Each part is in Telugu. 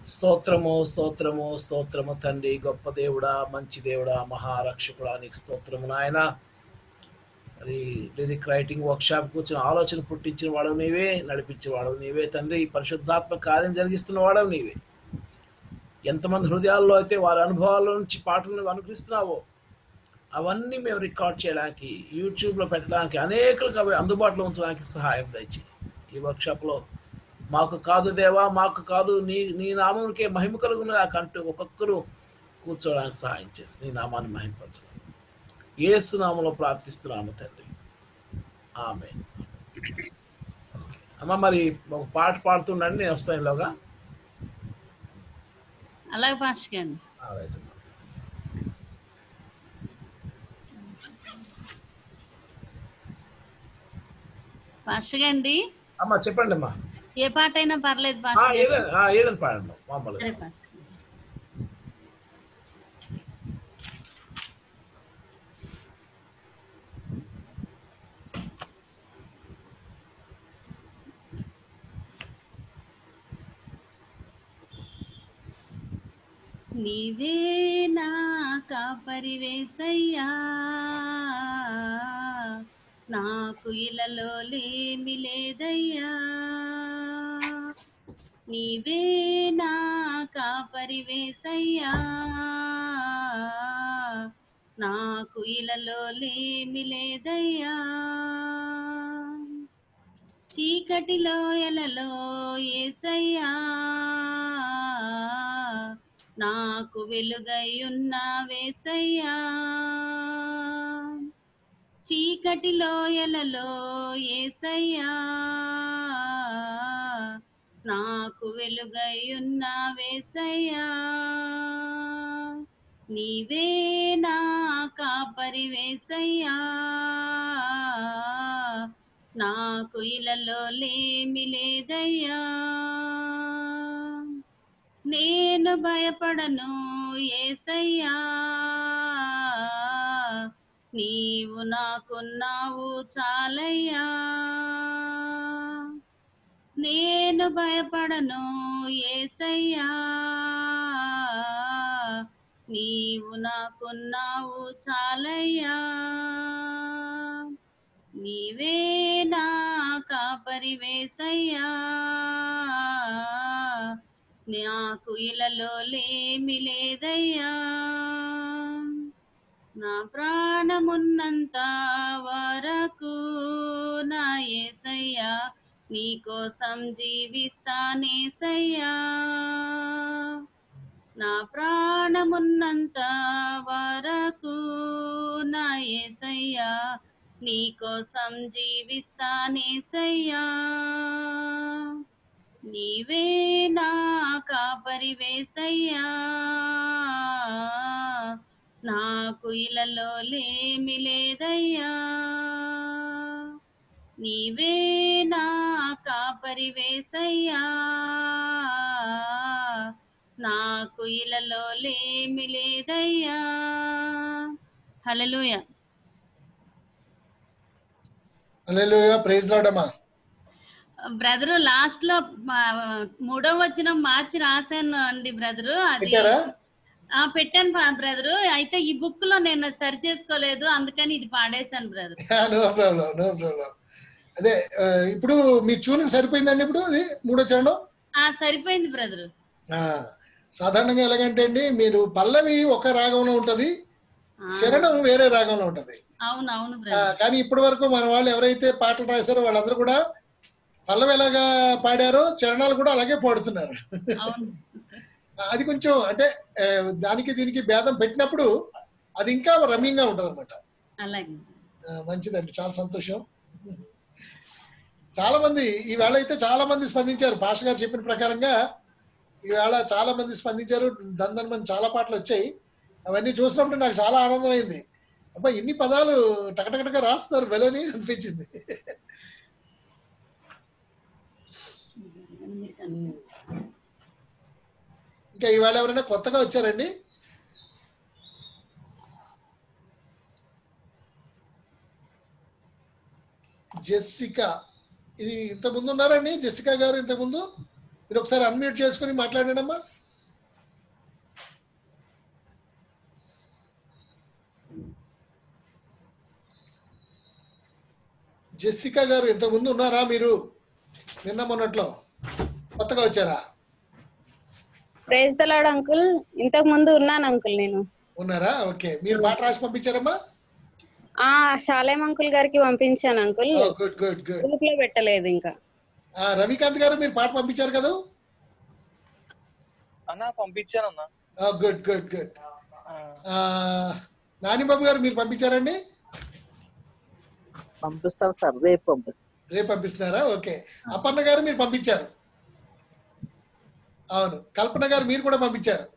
స్తోత్రము స్తోత్రము స్తోత్రము తండ్రి గొప్ప దేవుడా మంచి దేవుడా మహారక్షకుడా నీకు స్తోత్రము నాయన మరి లిరిక్ రైటింగ్ వర్క్షాప్ కూర్చొని ఆలోచన పుట్టించిన వాడవు నీవే నడిపించిన వాడవు నీవే తండ్రి పరిశుద్ధాత్మ కార్యం జరిగిస్తున్న వాడవు నీవే ఎంతమంది హృదయాల్లో అయితే వారి అనుభవాల నుంచి పాటలను అనుకరిస్తున్నావో అవన్నీ మేము రికార్డ్ చేయడానికి యూట్యూబ్లో పెట్టడానికి అనేకులకు అవి అందుబాటులో ఉంచడానికి సహాయం దయచి ఈ వర్క్షాప్లో మాకు కాదు దేవా మాకు కాదు నీ నీ నామంకే మహిమ కలుగును కంటూ ఒక్కొక్కరు కూర్చోవడానికి సహాయం చేసి నీ నామాన్ని మహిమపరచాలి ఏసు నామంలో ప్రార్థిస్తున్నాము తండ్రి ఆమె అమ్మ మరి ఒక పాట పాడుతుండండి నేను వస్తాను ఇలాగా అలాగే పాస్టర్ గారు Alright అమ్మ. పాస్టర్ గారండి అమ్మ చెప్పండి అమ్మా ఏ పాట అయినా పర్లేదు ఆ, పాస్టర్ గారు ఏదైనా ఆ, ఏదైనా పాడండి మామూలుగా సరే పాస్టర్ గారు. నీవే నా కాపరివేసయ్యా నాకు ఇలలో లేమి లేదయ్యా నీవే నా కాపరివేసయ్యా నాకు ఇలలో లేమి లేదయ్యా చీకటిలో ఎలలో ఏసయ్యా నాకు వెలుగై ఉన్న వేసయ్యా చీకటిలో ఎలలో ఏసయ్యా నాకు వెలుగై ఉన్న వేసయ్యా నీవే నా కాపరి వేసయ్యా నాకు ఇలలో లేమి లేదయ్యా నేను భయపడను ఏసయ్యా నీవు నాకున్నావు చాలయ్యా నేను భయపడను ఏసయ్యా నీవు నాకున్నావు చాలయ్యా నీవే నా కాపరి వేసయ్యా నాకు ఇలలో లేమి లేదయ్యా నా ప్రాణమున్నంత వరకు నా ఏసయ్యా నీకోసం జీవిస్తానేసయ్యా నా ప్రాణమున్నంత వరకు నా ఏసయ్యా నీకోసం జీవిస్తానేసయ్యా నీవే నా కాపరి వేసయ్యా నాకు ఇలలో లేమి లేదయ్యా నీవే నా కాపరి వేసయ్యా నాకు ఇలలో లేమి లేదయ్యా హల్లెలూయా హల్లెలూయా ప్రైజ్ లార్డ్ అమ్మా బ్రదర్ లాస్ట్ లో మా- మూడో వచ్చిన మార్చి రాశాను అండి బ్రదర్ అది పెట్టారా ఆ పెట్టాను బ్రదర్ అయితే ఈ బుక్ లో నేను సరి చేసుకోలేదు అందుకని ఇది పాడేశాను brother no problem no problem అదే ఆ, ఇప్పుడు మీ ట్యూనింగ్ సరిపోయిందండి ఇప్పుడు అది మూడో చరణం ఆ సరిపోయింది బ్రదర్ ఆ, సాధారణంగా ఎలాగంటే అండి మీరు పల్లవి ఒక రాగంలో ఉంటది చరణం వేరే రాగంలో ఉంటది అవును అవును ఆ, బ్రదర్ కానీ ఇప్పటి వరకు మన వాళ్ళు ఎవరైతే పాటలు రాశారో వాళ్ళందరూ కూడా పల్లవి ఎలాగా పాడారో చరణాలు కూడా అలాగే పాడుతున్నారు అవును అది కొంచెం అంటే ఆ, దానికి దీనికి భేదం పెట్టినప్పుడు అది ఇంకా రమ్యంగా ఉంటది అనమాట అలాగే మంచిదండి చాలా సంతోషం చాలా మంది ఈవేళ అయితే చాలా మంది స్పందించారు పాష గారు చెప్పిన ప్రకారంగా ఈవేళ చాలా మంది స్పందించారు దందన్ మంది చాలా పాటలు వచ్చాయి అవన్నీ చూసినప్పుడు నాకు చాలా ఆనందం అయింది అబ్బా ఇన్ని పదాలు టకటకటగా రాస్తున్నారు వెలని అనిపించింది ఇంకా ఈవేళ ఎవరైనా కొత్తగా వచ్చారండి జెస్సికా ఇది ఇంత ముందు ఉన్నారండి జెస్సికా గారు ఇంత ముందు మీరు ఒకసారి అన్మ్యూట్ చేసుకుని మాట్లాడండి అమ్మా జెస్సికా గారు ఇంతకు ముందు ఉన్నారా మీరు నిన్న మొన్నట్లో కొత్తగా వచ్చారా ప్రేజ్ తలాడు అంకుల్ ఇంతకు ముందు ఉన్నాను అంకుల్ నేను ఉన్నారా ఓకే మీరు పాట రాసి పంపించారమ్మా ఆ శాలేం అంకుల్ గారికి పంపించాను uncle good good good group లో పెట్టలేదు ఇంకా రవికాంత్ గారు మీరు పాట పంపించారు కదా అన్న పంపించాను అన్న గుడ్ గుడ్ గుడ్ నానిబాబు గారు మీరు పంపించారండి పంపిస్తాను సార్ రేపు పంపిస్తాను రేపు పంపిస్తున్నారా ఓకే అపర్ణ గారు మీరు పంపించారు అవును కల్పన గారు మీరు కూడా పంపించారు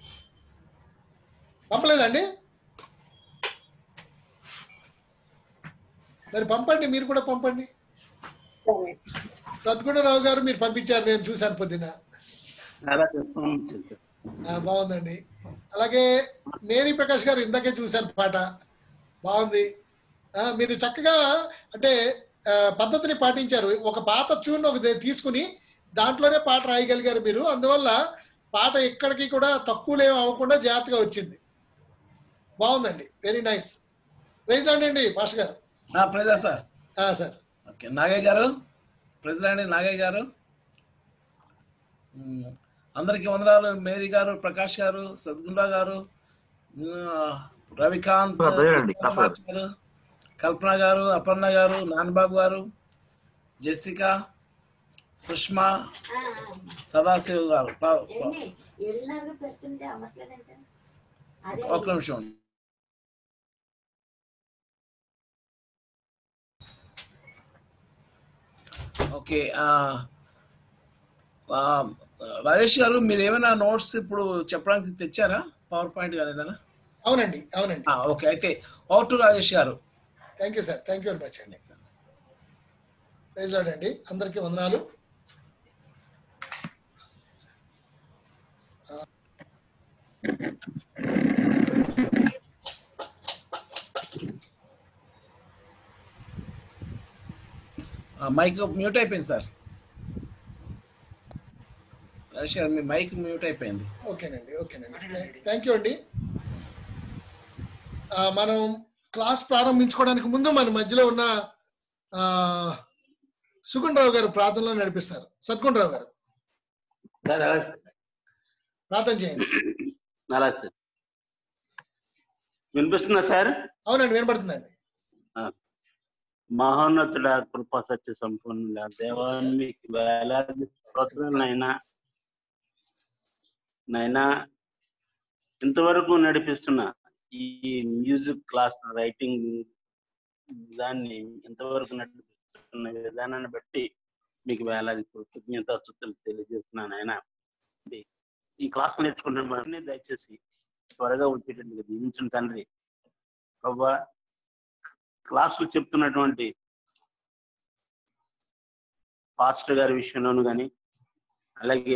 పంపలేదండి మరి పంపండి మీరు కూడా పంపండి సద్గుణరావు గారు మీరు పంపించారు నేను చూశాను పొద్దున అలా పంపించాను సార్ ఆ, బాగుందండి అలాగే మేరీ ప్రకాష్ గారు ఇందాకే చూశాను పాట బాగుంది ఆ, మీరు చక్కగా అంటే ఆ, పద్ధతిని పాటించారు ఒక పాత ట్యూన్ ఒక దే- తీసుకుని దాంట్లోనే పాట రాయగలిగారు మీరు అందువల్ల పాట ఎక్కడికి కూడా తక్కువలో ఏం అవ్వకుండా జాగ్రత్తగా వచ్చింది బాగుందండి వెరీ నైస్ ప్రైజ్ అండి పాష గారు ప్రజా సార్ ఆ, సార్ ఓకే నాగయ్య గారు ప్రెసిడెంట్ నాగయ్య గారు మ్, అందరికీ వందనాలు మేరీ గారు ప్రకాష్ గారు సద్గుండా గారు మ్, రవికాంత్ అదేనండి, కాస్త. గారు కల్పన గారు అపర్ణ గారు నాన్నబాబు గారు జెసికా సుష్మా సదాశివ్ గారు ప- ప- ఎల్లాగా పెడుతుంటే అవ్వట్లేదంటే అదే ఒక్క నిమిషం ఉండు. ఓకే ఆ, ఆ, రాజేష్ గారు మీరు ఏమైనా నోట్స్ ఇప్పుడు చెప్పడానికి తెచ్చారా పవర్ పాయింట్ కానీ ఏదైనా అవునండి అవునండి ఆ, ఓకే అయితే ఓవర్ టు రాజేష్ గారు thank you sir thank you very much అండి ప్రైజ్ లార్డ్ అండి అందరికీ వందనాలు మైక్ మ్యూట్ అయిపోయింది సార్ రాజేష్ గారు మీ మైక్ మ్యూట్ అయిపోయింది ఓకేనండి ఓకేనండి థ్యాంక్ యూ అండి ఆ, మనం క్లాస్ ప్రారంభించుకోవడానికి ముందు మన మధ్యలో ఉన్న ఆ, సుగుణ్ రావు గారు ప్రార్థనలో నడిపిస్తారు సద్గుణ్ రావు గారు సార్ అలాగే సార్ ప్రార్థన చేయండి అలాగే సార్ వినిపిస్తుందా సార్ అవునండి వినపడుతుందండి మహోన్నతుడ కృప సత్య సంపూర్ణ దేవానికి వేలాది స్తోత్రాలు నైనా నైనా ఇంతవరకు నడిపిస్తున్న ఈ మ్యూజిక్ క్లాస్ రైటింగ్ దాన్ని ఇంతవరకు నడిపిస్తున్న విధానాన్ని బట్టి మీకు వేలాది కృతజ్ఞతాస్తుతులు తెలియజేస్తున్నాను ఆయన ఈ క్లాస్ నేర్చుకుంటున్న వారిని దయచేసి త్వరగా వచ్చేటట్టుగా దీవించిన తండ్రి ప్రభా క్లాసులు చెప్తున్నటువంటి పాస్టర్ గారి విషయంలోనూ కానీ అలాగే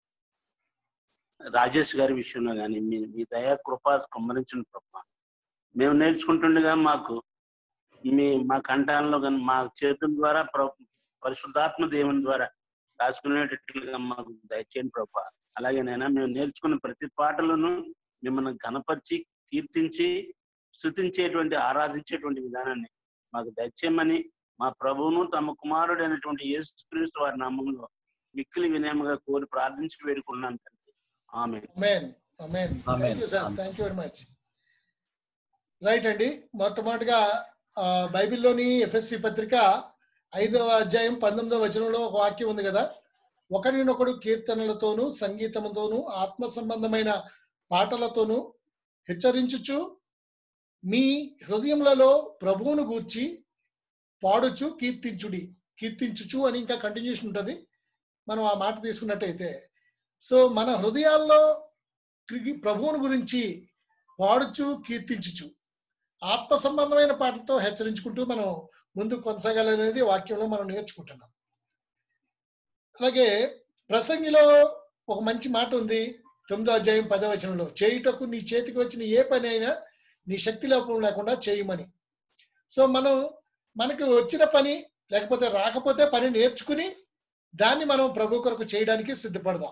రాజేష్ గారి విషయంలో కానీ మీ మీ దయా కృప కుమ్మరించిన ప్రభా మేము నేర్చుకుంటుండగా మాకు మీ మా కంఠాలలో కానీ మా చేతుల ద్వారా ప్ర- పరిశుద్ధాత్మ దేవుని ద్వారా రాసుకునేటట్లుగా మాకు దయచేయండి ప్రభా అలాగే నైనా మేము నేర్చుకున్న ప్రతి పాటలను మిమ్మల్ని ఘనపరిచి కీర్తించి స్థుతించేటువంటి ఆరాధించేటువంటి విధానాన్ని మాకు దయచేయమని మా ప్రభువును తమ కుమారుడైనటువంటి యేసుక్రీస్తు వారి నామంలో మిక్కిలి వినయముగా కోరి ప్రార్థించి వేడుకున్నాను తండ్రి ఆమె amen amen Amen. Thank you sir thank you very much right అండి మొట్టమొదటిగా ఆ, బైబిల్లోని ఎఫ్ఎస్సి పత్రిక ఐదవ అధ్యాయం పంతొమ్మిదవ వచనంలో ఒక వాక్యం ఉంది కదా ఒకరినొకడు కీర్తనలతోనూ సంగీతముతోనూ ఆత్మ సంబంధమైన పాటలతోనూ హెచ్చరించుచు మీ హృదయములలో ప్రభువును గూర్చి పాడుచు కీర్తించుడి కీర్తించుచు అని ఇంకా కంటిన్యూషన్ ఉంటది మనం ఆ మాట తీసుకున్నట్టయితే సో మన హృదయాల్లో క్రి- ప్రభువుని గురించి పాడుచు కీర్తించుచు ఆత్మ సంబంధమైన పాటలతో హెచ్చరించుకుంటూ మనం ముందుకు కొనసాగాలనేది వాక్యంలో మనం నేర్చుకుంటున్నాం అలాగే ప్రసంగిలో ఒక మంచి మాట ఉంది తొమ్మిదో అధ్యాయం పదో వచనంలో చేయుటకు నీ చేతికి వచ్చిన ఏ పని అయినా నీ శక్తి లోపం లేకుండా చేయమని సో మనం మనకు వచ్చిన పని లేకపోతే రాకపోతే పని నేర్చుకుని దాన్ని మనం ప్రభు కొరకు చేయడానికి సిద్ధపడదాం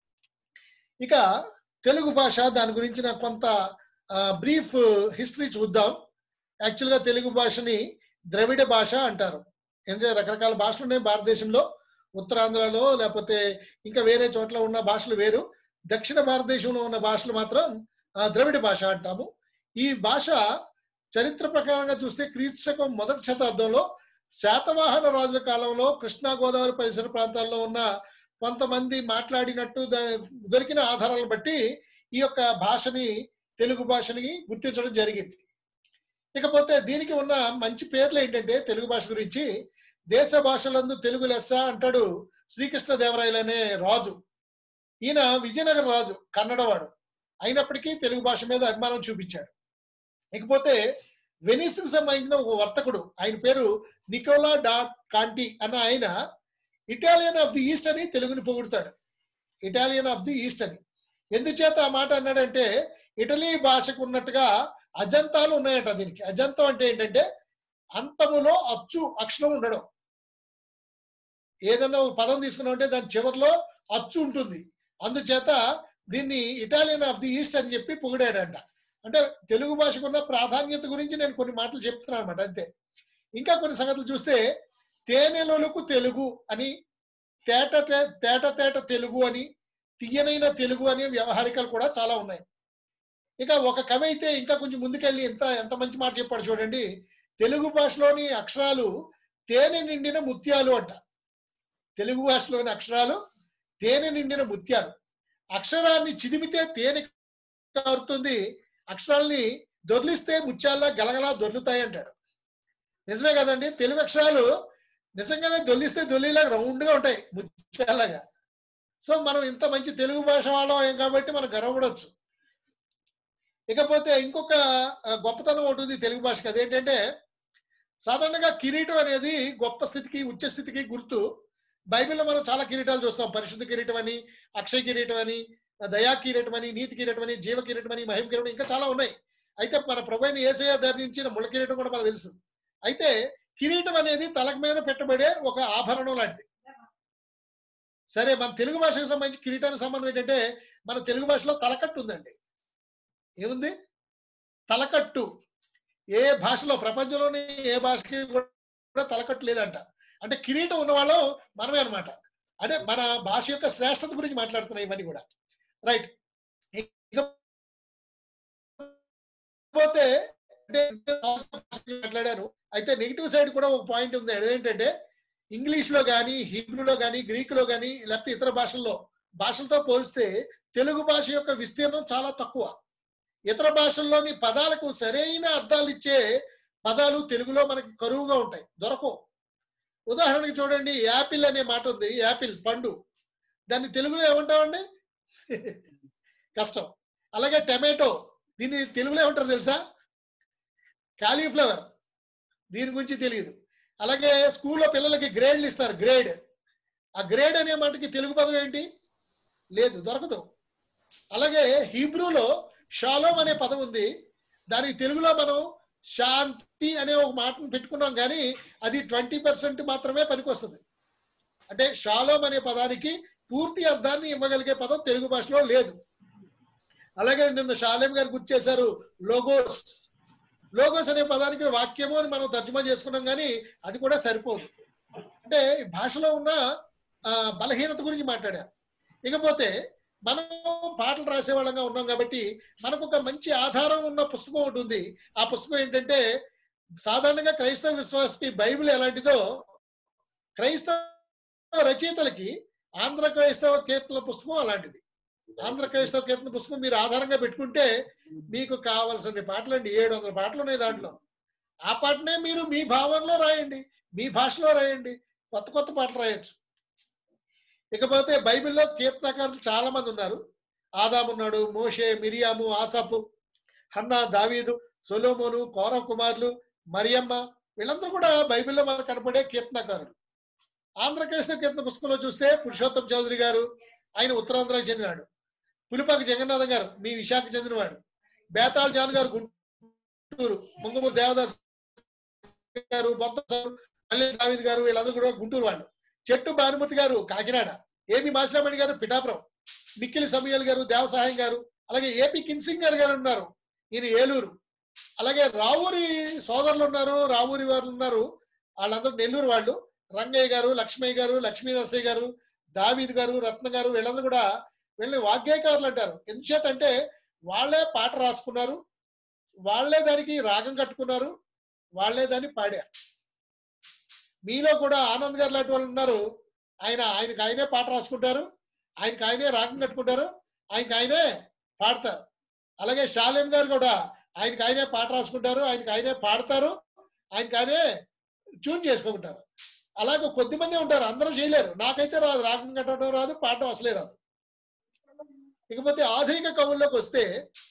ఇక తెలుగు భాష దాని గురించిన కొంత బ్రీఫ్ హిస్టరీ చూద్దాం యాక్చువల్గా తెలుగు భాషని ద్రవిడ భాష అంటారు ఎందుకంటే రకరకాల భాషలు ఉన్నాయి భారతదేశంలో ఉత్తరాంధ్రలో లేకపోతే ఇంకా వేరే చోట్ల ఉన్న భాషలు వేరు దక్షిణ భారతదేశంలో ఉన్న భాషలు మాత్రం ఆ, ద్రవిడ భాష అంటాము ఈ భాష చరిత్ర ప్రకారంగా చూస్తే క్రీస్తు శకం మొదటి శతాబ్దంలో శాతవాహన రాజుల కాలంలో కృష్ణా గోదావరి పరిసర ప్రాంతాల్లో ఉన్న కొంతమంది మాట్లాడినట్టు దా- దొరికిన ఆధారాలను బట్టి ఈ యొక్క భాషని తెలుగు భాషని గుర్తించడం జరిగింది ఇకపోతే దీనికి ఉన్న మంచి పేర్లు ఏంటంటే తెలుగు భాష గురించి దేశ భాషలందు తెలుగు లెస్స అంటాడు శ్రీకృష్ణ దేవరాయలు అనే రాజు ఈయన విజయనగర రాజు కన్నడవాడు అయినప్పటికీ తెలుగు భాష మీద అభిమానం చూపించాడు ఇకపోతే వెనిస్ కు సంబంధించిన ఒక వర్తకుడు ఆయన పేరు నికోలా డాట్ కాంటి అన్న ఆయన ఇటాలియన్ ఆఫ్ ది ఈస్ట్ అని తెలుగుని పొగుడుతాడు ఇటాలియన్ ఆఫ్ ది ఈస్ట్ అని ఎందుచేత ఆ మాట అన్నాడంటే ఇటలీ భాషకు ఉన్నట్టుగా అజంతాలు ఉన్నాయట దీనికి అజంతం అంటే ఏంటంటే అంతములో అచ్చు అక్షరం ఉండడం ఏదన్నా ఒక పదం తీసుకున్నాం అంటే దాని చివరిలో అచ్చు ఉంటుంది అందుచేత దీన్ని ఇటాలియన్ ఆఫ్ ది ఈస్ట్ అని చెప్పి పొగిడాడంట అంటే తెలుగు భాషకున్న ప్రాధాన్యత గురించి నేను కొన్ని మాటలు చెప్తున్నాను అనమాట అంతే ఇంకా కొన్ని సంగతులు చూస్తే తేనెలొలకు తెలుగు అని తేట తే- తేట తేట తెలుగు అని తీయనైన తెలుగు అనే వ్యవహారికలు కూడా చాలా ఉన్నాయి ఇక ఒక కవి అయితే ఇంకా కొంచెం ముందుకెళ్ళి ఎంత ఎంత మంచి మాట చెప్పాడు చూడండి తెలుగు భాషలోని అక్షరాలు తేనె నిండిన ముత్యాలు అంట తెలుగు భాషలోని అక్షరాలు తేనె నిండిన ముత్యాలు అక్షరాన్ని చిదిమితే తేనె కారుతుంది అక్షరాల్ని దొర్లిస్తే ముత్యాల్లా గలగలా దొర్లుతాయి అంటాడు నిజమే కదండి తెలుగు అక్షరాలు నిజంగానే దొర్లిస్తే దొల్లిలాగా రౌండ్ గా ఉంటాయి ముత్యాలగా సో మనం ఇంత మంచి తెలుగు భాష వాళ్ళం కాబట్టి మనం గర్వపడవచ్చు ఇకపోతే ఇంకొక ఆ, గొప్పతనం ఒకటి ఉంది తెలుగు భాషకి అదేంటంటే సాధారణంగా కిరీటం అనేది గొప్ప స్థితికి ఉచ్చ స్థితికి గుర్తు బైబిల్లో మనం చాలా కిరీటాలు చూస్తాం పరిశుద్ధ కిరీటం అని అక్షయ కిరీటం అని దయా కిరీటం అని నీతి కిరీటం అని జీవ కిరీటం అని మహిమ కిరీటం ఇంకా చాలా ఉన్నాయి అయితే మన ప్రభుని ఏసయ ధరించిన ముళ్ళ కిరీటం కూడా మనకు తెలుసు అయితే కిరీటం అనేది తలక మీద పెట్టబడే ఒక ఆభరణం లాంటిది సరే మన తెలుగు భాషకు సంబంధించి కిరీటానికి సంబంధం ఏంటంటే మన తెలుగు భాషలో తలకట్టు ఉందండి ఏముంది తలకట్టు ఏ భాషలో ప్రపంచంలోని ఏ భాషకి కూడా తలకట్టు లేదంట అంటే కిరీటం ఉన్న వాళ్ళం మనమే అన్నమాట అంటే మన భాష యొక్క శ్రేష్టత గురించి మాట్లాడుతున్నాయి ఇవన్నీ కూడా రైట్ ఇకపోతే అంటే మాట్లాడాను అయితే నెగిటివ్ సైడ్ కూడా ఒక పాయింట్ ఉంది అదేంటంటే ఇంగ్లీష్ లో కానీ హిబ్రూలో కానీ గ్రీక్ లో కానీ లేకపోతే ఇతర భాషల్లో భాషలతో పోలిస్తే తెలుగు భాష యొక్క విస్తీర్ణం చాలా తక్కువ ఇతర భాషల్లోని పదాలకు సరైన అర్థాలు ఇచ్చే పదాలు తెలుగులో మనకి కరువుగా ఉంటాయి దొరకవు ఉదాహరణకి చూడండి యాపిల్ అనే మాట ఉంది యాపిల్ పండు దాన్ని తెలుగులో ఏమంటామండి కష్టం అలాగే టమాటో దీన్ని తెలుగులో ఏమంటారు తెలుసా కాలీఫ్లవర్ దీని గురించి తెలియదు అలాగే స్కూల్లో పిల్లలకి గ్రేడ్లు ఇస్తారు గ్రేడ్ ఆ గ్రేడ్ అనే మాటకి తెలుగు పదం ఏంటి లేదు దొరకదు అలాగే హీబ్రూలో షాలోం అనే పదం ఉంది దానికి తెలుగులో మనం శాంతి అనే ఒక మాటను పెట్టుకున్నాం కానీ అది ట్వంటీ పర్సెంట్ మాత్రమే పనికొస్తుంది అంటే షాలోం అనే పదానికి పూర్తి అర్థాన్ని ఇవ్వగలిగే పదం తెలుగు భాషలో లేదు అలాగే నిన్న షాలేం గారు గుర్తు చేశారు లోగోస్ లోగోస్ అనే పదానికి వాక్యము అని మనం తర్జుమా చేసుకున్నాం కానీ అది కూడా సరిపోదు అంటే ఈ భాషలో ఉన్న ఆ, బలహీనత గురించి మాట్లాడారు ఇకపోతే మనం పాటలు రాసే వాళ్ళంగా ఉన్నాం కాబట్టి మనకు ఒక మంచి ఆధారం ఉన్న పుస్తకం ఒకటి ఉంది ఆ పుస్తకం ఏంటంటే సాధారణంగా క్రైస్తవ విశ్వాసకి బైబిల్ ఎలాంటిదో క్రైస్తవ రచయితలకి ఆంధ్ర క్రైస్తవ కీర్తన పుస్తకం అలాంటిది ఆంధ్ర క్రైస్తవ కీర్తన పుస్తకం మీరు ఆధారంగా పెట్టుకుంటే మీకు కావలసిన పాటలు అండి ఏడు వందల పాటలు ఉన్నాయి దాంట్లో ఆ పాటనే మీరు మీ భావంలో రాయండి మీ భాషలో రాయండి కొత్త కొత్త పాటలు రాయొచ్చు ఇకపోతే బైబిల్లో కీర్తనకారులు చాలా మంది ఉన్నారు ఆదాము ఉన్నాడు మోషే మిరియాము ఆసపు హన్నా దావీదు సొలోమోను కౌర కుమారులు మరియమ్మ వీళ్ళందరూ కూడా బైబిల్లో మనకు కనపడే కీర్తనకారులు ఆంధ్రకేశ్వర కీర్తన పుస్తకంలో చూస్తే పురుషోత్తం చౌదరి గారు ఆయన ఉత్తరాంధ్రకు చెందినాడు పులిపాక జగన్నాథం గారు మీ విశాఖకు చెందినవాడు బేతాళ్ జాన్ గారు గుంటూరు ముంగమూరు దేవదాస్ గారు బొత్త సారు, మల్లె దావిద్ గారు వీళ్ళందరూ కూడా గుంటూరు వాళ్ళు చెట్టు భానుమతి గారు కాకినాడ ఏబి మాసిలామణి గారు పిఠాపురం మిక్కిలి సమయల్ గారు దేవసహాయం గారు అలాగే ఏపీ కిన్సింగర్ గారు ఉన్నారు ఈయన ఏలూరు అలాగే రావూరి సోదరులు ఉన్నారు రావూరి వారు ఉన్నారు వాళ్ళందరూ నెల్లూరు వాళ్ళు రంగయ్య గారు లక్ష్మయ్య గారు లక్ష్మీ నరసయ్య గారు దావీద్ గారు రత్న గారు వీళ్ళందరూ కూడా వీళ్ళని వాగ్గేయకారులు అంటారు ఎందుచేత అంటే వాళ్ళే పాట రాసుకున్నారు వాళ్ళే దానికి రాగం కట్టుకున్నారు వాళ్ళే దాన్ని పాడారు మీలో కూడా ఆనంద్ గారు లాంటి వాళ్ళు ఉన్నారు ఆయన ఆయనకి ఆయనే పాట రాసుకుంటారు ఆయనకి ఆయనే రాగం కట్టుకుంటారు ఆయనకి ఆయనే పాడతారు అలాగే షాలేం గారు కూడా ఆయనకి ఆయనే పాట రాసుకుంటారు ఆయనకి ఆయనే పాడతారు ఆయనకి ఆయనే ట్యూన్ చేసుకుంటారు అలాగే కొద్ది మంది ఉంటారు అందరూ చేయలేరు నాకైతే రాదు రాగం కట్టడం రాదు పాడడం అసలే రాదు ఇకపోతే ఆధునిక కవుల్లోకి వస్తే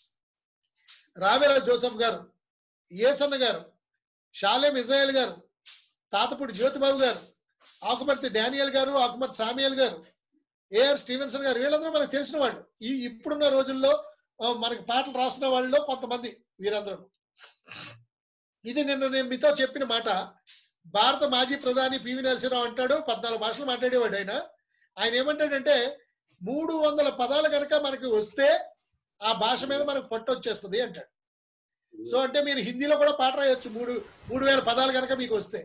రావేల జోసఫ్ గారు ఏసన్న గారు షాలేం ఇజ్రాయెల్ గారు తాతపూడి జ్యోతిబాబు గారు ఆకుమర్తి డానియల్ గారు ఆకుమర్తి సామియల్ గారు ఏఆర్ స్టీవెన్సన్ గారు వీళ్ళందరూ మనకు తెలిసిన వాళ్ళు ఈ ఇప్పుడున్న రోజుల్లో ఆ, మనకి పాటలు రాసిన వాళ్ళలో కొంతమంది వీరందరూ ఇది నిన్న నేను మీతో చెప్పిన మాట భారత మాజీ ప్రధాని పివి నరసింహరావు అంటాడు పద్నాలుగు భాషలు మాట్లాడేవాడు ఆయన ఆయన ఏమంటాడంటే మూడు వందల పదాలు కనుక మనకి వస్తే ఆ భాష మీద మనకు పట్టు వచ్చేస్తుంది అంటాడు సో అంటే మీరు హిందీలో కూడా పాట రాయొచ్చు మూడు మూడు వేల పదాలు కనుక మీకు వస్తే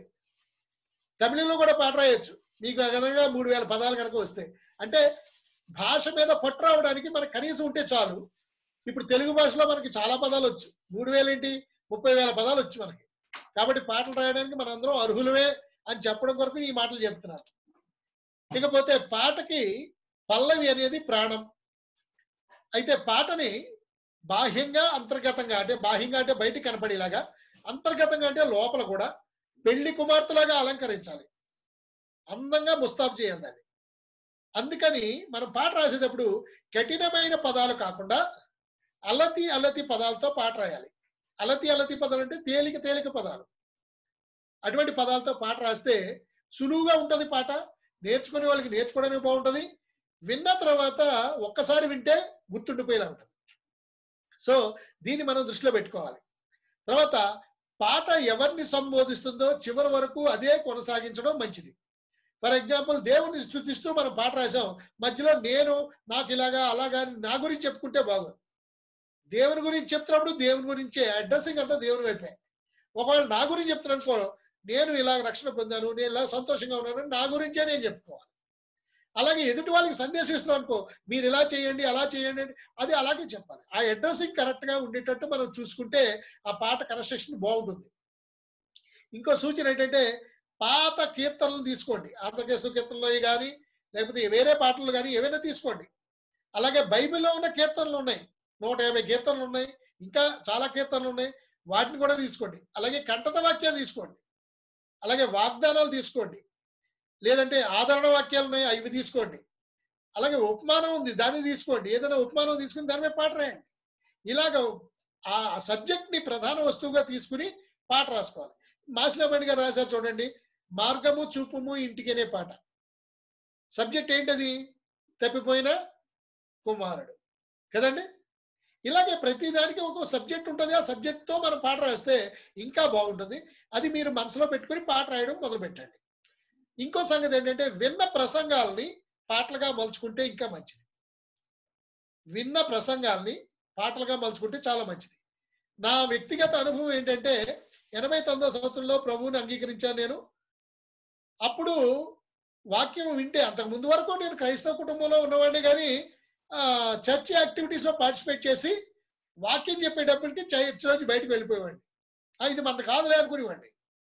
తమిళంలో కూడా పాట రాయొచ్చు మీకు అదనంగా మూడు వేల పదాలు కనుక వస్తే అంటే భాష మీద పట్టు రావడానికి మనకు కనీసం ఉంటే చాలు ఇప్పుడు తెలుగు భాషలో మనకి చాలా పదాలు వచ్చు మూడు వేలు ఏంటి ముప్పై వేల పదాలు వచ్చు మనకి కాబట్టి పాటలు రాయడానికి మనందరం అర్హులమే అని చెప్పడం కొరకు ఈ మాటలు చెప్తున్నాను ఇకపోతే పాటకి పల్లవి అనేది ప్రాణం అయితే పాటని బాహ్యంగా అంతర్గతంగా అంటే బాహ్యంగా అంటే బయటికి కనపడేలాగా అంతర్గతంగా అంటే లోపల కూడా పెళ్లి కుమార్తెలాగా అలంకరించాలి అందంగా ముస్తాబు చేయాలి దాన్ని అందుకని మనం పాట రాసేటప్పుడు కఠినమైన పదాలు కాకుండా అలతి అలతి పదాలతో పాట రాయాలి అలతి అలతి పదాలు అంటే తేలిక తేలిక పదాలు అటువంటి పదాలతో పాట రాస్తే సులువుగా ఉంటది పాట నేర్చుకునే వాళ్ళకి నేర్చుకోవడానికి బాగుంటది విన్న తర్వాత ఒక్కసారి వింటే గుర్తుండిపోయేలా ఉంటది సో దీన్ని మనం దృష్టిలో పెట్టుకోవాలి తర్వాత పాట ఎవరిని సంబోధిస్తుందో చివరి వరకు అదే కొనసాగించడం మంచిది ఫర్ ఎగ్జాంపుల్ దేవుని స్థుతిస్తూ మనం పాట రాసాం మధ్యలో నేను నాకు ఇలాగా అలాగా అని నా గురించి చెప్పుకుంటే బాగోదు దేవుని గురించి చెప్తున్నప్పుడు దేవుని గురించే అడ్రస్సింగ్ అంతా దేవుని వైపే ఒకవేళ నా గురించి చెప్తున్నాను అనుకో నేను ఇలా రక్షణ పొందాను నేను ఇలా సంతోషంగా ఉన్నాను అని నా గురించే నేను చెప్పుకోవాలి అలాగే ఎదుటి వాళ్ళకి సందేశం ఇస్తున్నాం అనుకో మీరు ఇలా చేయండి అలా చేయండి అని అది అలాగే చెప్పాలి ఆ అడ్రస్సింగ్ కరెక్ట్ గా ఉండేటట్టు మనం చూసుకుంటే ఆ పాట కన్స్ట్రక్షన్ బాగుంటుంది ఇంకో సూచన ఏంటంటే పాత కీర్తనలు తీసుకోండి ఆంధ్రకేశ కీర్తనలో కానీ లేకపోతే వేరే పాటలు కానీ ఏవైనా తీసుకోండి అలాగే బైబిల్లో ఉన్న కీర్తనలు ఉన్నాయి నూట యాభై కీర్తనలు ఉన్నాయి ఇంకా చాలా కీర్తనలు ఉన్నాయి వాటిని కూడా తీసుకోండి అలాగే కంటత వాక్యాలు తీసుకోండి అలాగే వాగ్దానాలు తీసుకోండి లేదంటే ఆదరణ వాక్యాలు ఉన్నాయి అవి తీసుకోండి అలాగే ఉపమానం ఉంది దాన్ని తీసుకోండి ఏదైనా ఉపమానం తీసుకుని దాని మీద పాట రాయండి ఇలాగ ఆ సబ్జెక్ట్ ని ప్రధాన వస్తువుగా తీసుకుని పాట రాసుకోవాలి మాసిలామణి గారు రాశారు చూడండి మార్గము చూపుము ఇంటికి అనే పాట సబ్జెక్ట్ ఏంటది తప్పిపోయిన కుమారుడు కదండి ఇలాగే ప్రతి దానికి ఒక సబ్జెక్ట్ ఉంటుంది ఆ సబ్జెక్ట్ తో మనం పాట రాస్తే ఇంకా బాగుంటుంది అది మీరు మనసులో పెట్టుకుని పాట రాయడం మొదలు పెట్టండి ఇంకో సంగతి ఏంటంటే విన్న ప్రసంగాల్ని పాటలుగా మలుచుకుంటే ఇంకా మంచిది విన్న ప్రసంగాల్ని పాటలుగా మలుచుకుంటే చాలా మంచిది నా వ్యక్తిగత అనుభవం ఏంటంటే ఎనభై తొమ్మిదో సంవత్సరంలో ప్రభువుని అంగీకరించాను నేను అప్పుడు వాక్యం వింటే అంతకు ముందు వరకు నేను క్రైస్తవ కుటుంబంలో ఉన్నవాడిని కానీ చర్చ్ యాక్టివిటీస్ లో పార్టిసిపేట్ చేసి వాక్యం చెప్పేటప్పటికి చర్చ్ నుంచి బయటకు వెళ్ళిపోయేవాడిని ఆ, ఇది మన కాదులే అనుకునేవాడిని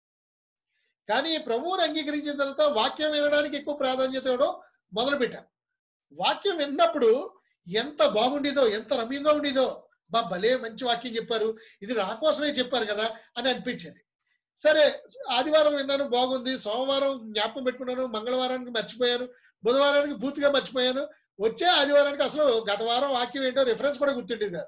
కానీ ప్రభువుని అంగీకరించిన తర్వాత వాక్యం వినడానికి ఎక్కువ ప్రాధాన్యత ఇవ్వడం మొదలు పెట్టాను వాక్యం విన్నప్పుడు ఎంత బాగుండేదో ఎంత రమ్యంగా ఉండేదో బా భలే మంచి వాక్యం చెప్పారు ఇది నా కోసమే చెప్పారు కదా అని అనిపించింది సరే ఆదివారం విన్నాను బాగుంది సోమవారం జ్ఞాపకం పెట్టుకున్నాను మంగళవారానికి మర్చిపోయాను బుధవారానికి పూర్తిగా మర్చిపోయాను వచ్చే ఆదివారానికి అసలు గత వారం వాక్యం ఏంటో రిఫరెన్స్ కూడా గుర్తుండేది కాదు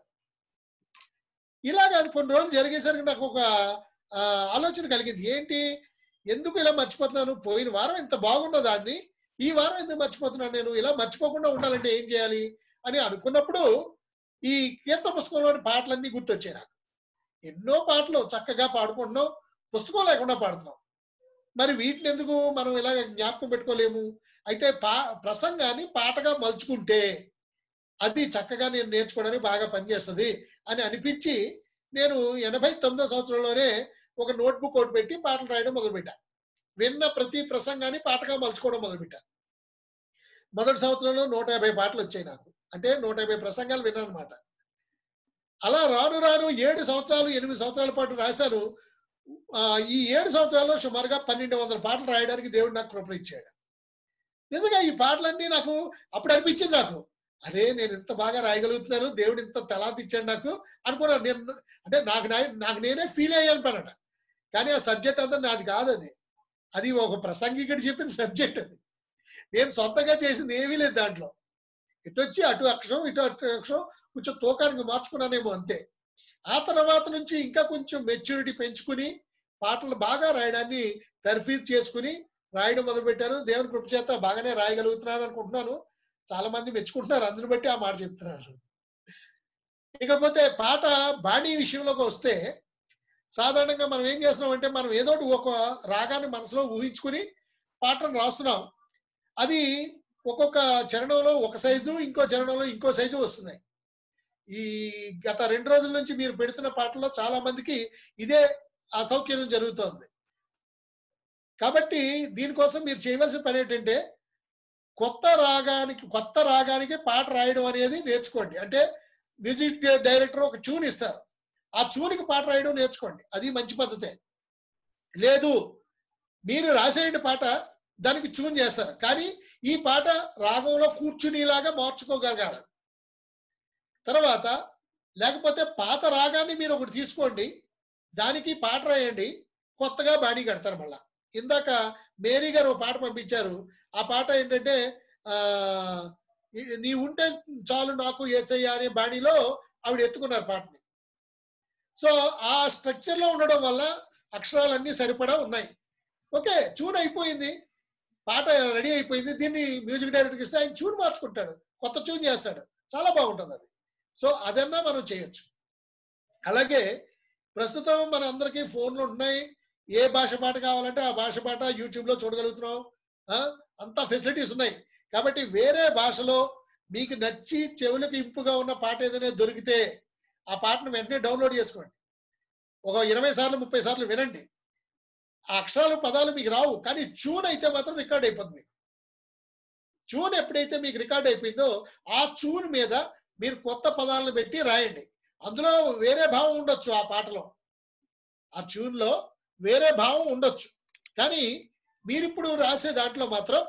ఇలాగ అది కొన్ని రోజులు జరిగేసరికి నాకు ఒక ఆ, ఆలోచన కలిగింది ఏంటి ఎందుకు ఇలా మర్చిపోతున్నాను పోయిన వారం ఇంత బాగున్న దాన్ని ఈ వారం ఎందుకు మర్చిపోతున్నాను నేను ఇలా మర్చిపోకుండా ఉండాలంటే ఏం చేయాలి అని అనుకున్నప్పుడు ఈ కీర్తన పుస్తకంలోని పాటలన్నీ గుర్తొచ్చాయి నాకు ఎన్నో పాటలు చక్కగా పాడుకుంటున్నాం పుస్తకం లేకుండా పాడుతున్నాం మరి వీటిని ఎందుకు మనం ఇలాగ జ్ఞాపకం పెట్టుకోలేము అయితే పా ప్రసంగాన్ని పాటగా మలుచుకుంటే అది చక్కగా నేను నేర్చుకోవడానికి బాగా పనిచేస్తుంది అని అనిపించి నేను ఎనభై తొమ్మిదో సంవత్సరంలోనే ఒక నోట్బుక్ ఒకటి పెట్టి పాటలు రాయడం మొదలుపెట్టా విన్న ప్రతి ప్రసంగాన్ని పాటగా మలుచుకోవడం మొదలుపెట్టా మొదటి సంవత్సరంలో నూట యాభై పాటలు వచ్చాయి నాకు అంటే నూట యాభై ప్రసంగాలు విన్నాను అనమాట అలా రాను రాను ఏడు సంవత్సరాలు ఎనిమిది సంవత్సరాల పాటు రాశాను ఆ, ఈ ఏడు సంవత్సరాల్లో సుమారుగా పన్నెండు వందల పాటలు రాయడానికి దేవుడు నాకు కృప ఇచ్చాడు నిజంగా ఈ పాటలన్నీ నాకు అప్పుడు అనిపించింది నాకు అరే నేను ఇంత బాగా రాయగలుగుతున్నాను దేవుడు ఇంత తలాంతి ఇచ్చాడు నాకు అనుకున్నాను నేను అంటే నాకు నా- నాకు నేనే ఫీల్ అయ్యాను పనట కానీ ఆ సబ్జెక్ట్ అంతా నాది కాదు అది అది ఒక ప్రసంగికుడు చెప్పిన సబ్జెక్ట్ అది నేను సొంతంగా చేసింది ఏమీ లేదు దాంట్లో ఇటు వచ్చి అటు అక్షరం ఇటు అటు అక్షరం కొంచెం తూకానికి మార్చుకున్నానేమో అంతే ఆ తర్వాత నుంచి ఇంకా కొంచెం మెచ్యూరిటీ పెంచుకుని పాటలు బాగా రాయడాన్ని తర్ఫీదు చేసుకుని రాయడం మొదలు పెట్టాను దేవుని కృప చేత బాగానే రాయగలుగుతున్నాను అనుకుంటున్నాను చాలా మంది మెచ్చుకుంటున్నారు అందుని బట్టి ఆ మాట చెప్తున్నారు ఇకపోతే పాట బాణీ విషయంలోకి వస్తే సాధారణంగా మనం ఏం చేస్తున్నాం అంటే మనం ఏదో ఒకటి ఒక రాగాన్ని మనసులో ఊహించుకుని పాటను రాస్తున్నాం అది ఒక్కొక్క చరణంలో ఒక సైజు ఇంకో చరణంలో ఇంకో సైజు వస్తున్నాయి ఈ గత రెండు రోజుల నుంచి మీరు పెడుతున్న పాటల్లో చాలా మందికి ఇదే అసౌకర్యం జరుగుతోంది కాబట్టి దీనికోసం మీరు చేయవలసిన పని ఏంటంటే కొత్త రాగానికి కొత్త రాగానికి పాట రాయడం అనేది నేర్చుకోండి అంటే మ్యూజిక్ డైరెక్టర్ ఒక ట్యూన్ ఇస్తారు ఆ ట్యూన్కి పాట రాయడం నేర్చుకోండి అది మంచి పద్ధతే లేదు మీరు రాసేయండి పాట దానికి ట్యూన్ చేస్తారు కానీ ఈ పాట రాగంలో కూర్చునేలాగా మార్చుకోగలగాలి తర్వాత లేకపోతే పాత రాగాన్ని మీరు ఒకటి తీసుకోండి దానికి పాట రాయండి కొత్తగా బాడీ కడతారు మళ్ళా ఇందాక మేరీ గారు ఒక పాట పంపించారు ఆ పాట ఏంటంటే ఆ ఈ- నీ ఉంటే చాలు నాకు ఏసయ్య అనే బాణీలో ఆవిడ ఎత్తుకున్నారు పాటని సో ఆ స్ట్రక్చర్ లో ఉండడం వల్ల అక్షరాలన్నీ సరిపడా ఉన్నాయి ఓకే ట్యూన్ అయిపోయింది పాట రెడీ అయిపోయింది దీన్ని మ్యూజిక్ డైరెక్టర్కి ఇస్తే ఆయన ట్యూన్ మార్చుకుంటాడు కొత్త ట్యూన్ చేస్తాడు చాలా బాగుంటుంది అది సో అదన్నా మనం చేయొచ్చు అలాగే ప్రస్తుతం మన అందరికీ ఫోన్లు ఉన్నాయి ఏ భాష పాట కావాలంటే ఆ భాష పాట యూట్యూబ్ లో చూడగలుగుతున్నాం ఆ, అంతా ఫెసిలిటీస్ ఉన్నాయి కాబట్టి వేరే భాషలో మీకు నచ్చి చెవులకు ఇంపుగా ఉన్న పాట ఏదైనా దొరికితే ఆ పాటను వెంటనే డౌన్లోడ్ చేసుకోండి ఒక ఇరవై సార్లు ముప్పై సార్లు వినండి ఆ అక్షరాలు పదాలు మీకు రావు కానీ చూన్ అయితే మాత్రం రికార్డ్ అయిపోతుంది మీకు చూన్ ఎప్పుడైతే మీకు రికార్డ్ అయిపోయిందో ఆ చూన్ మీద మీరు కొత్త పదాలను పెట్టి రాయండి అందులో వేరే భావం ఉండొచ్చు ఆ పాటలో ఆ ట్యూన్ లో వేరే భావం ఉండొచ్చు కానీ మీరిప్పుడు రాసే దాంట్లో మాత్రం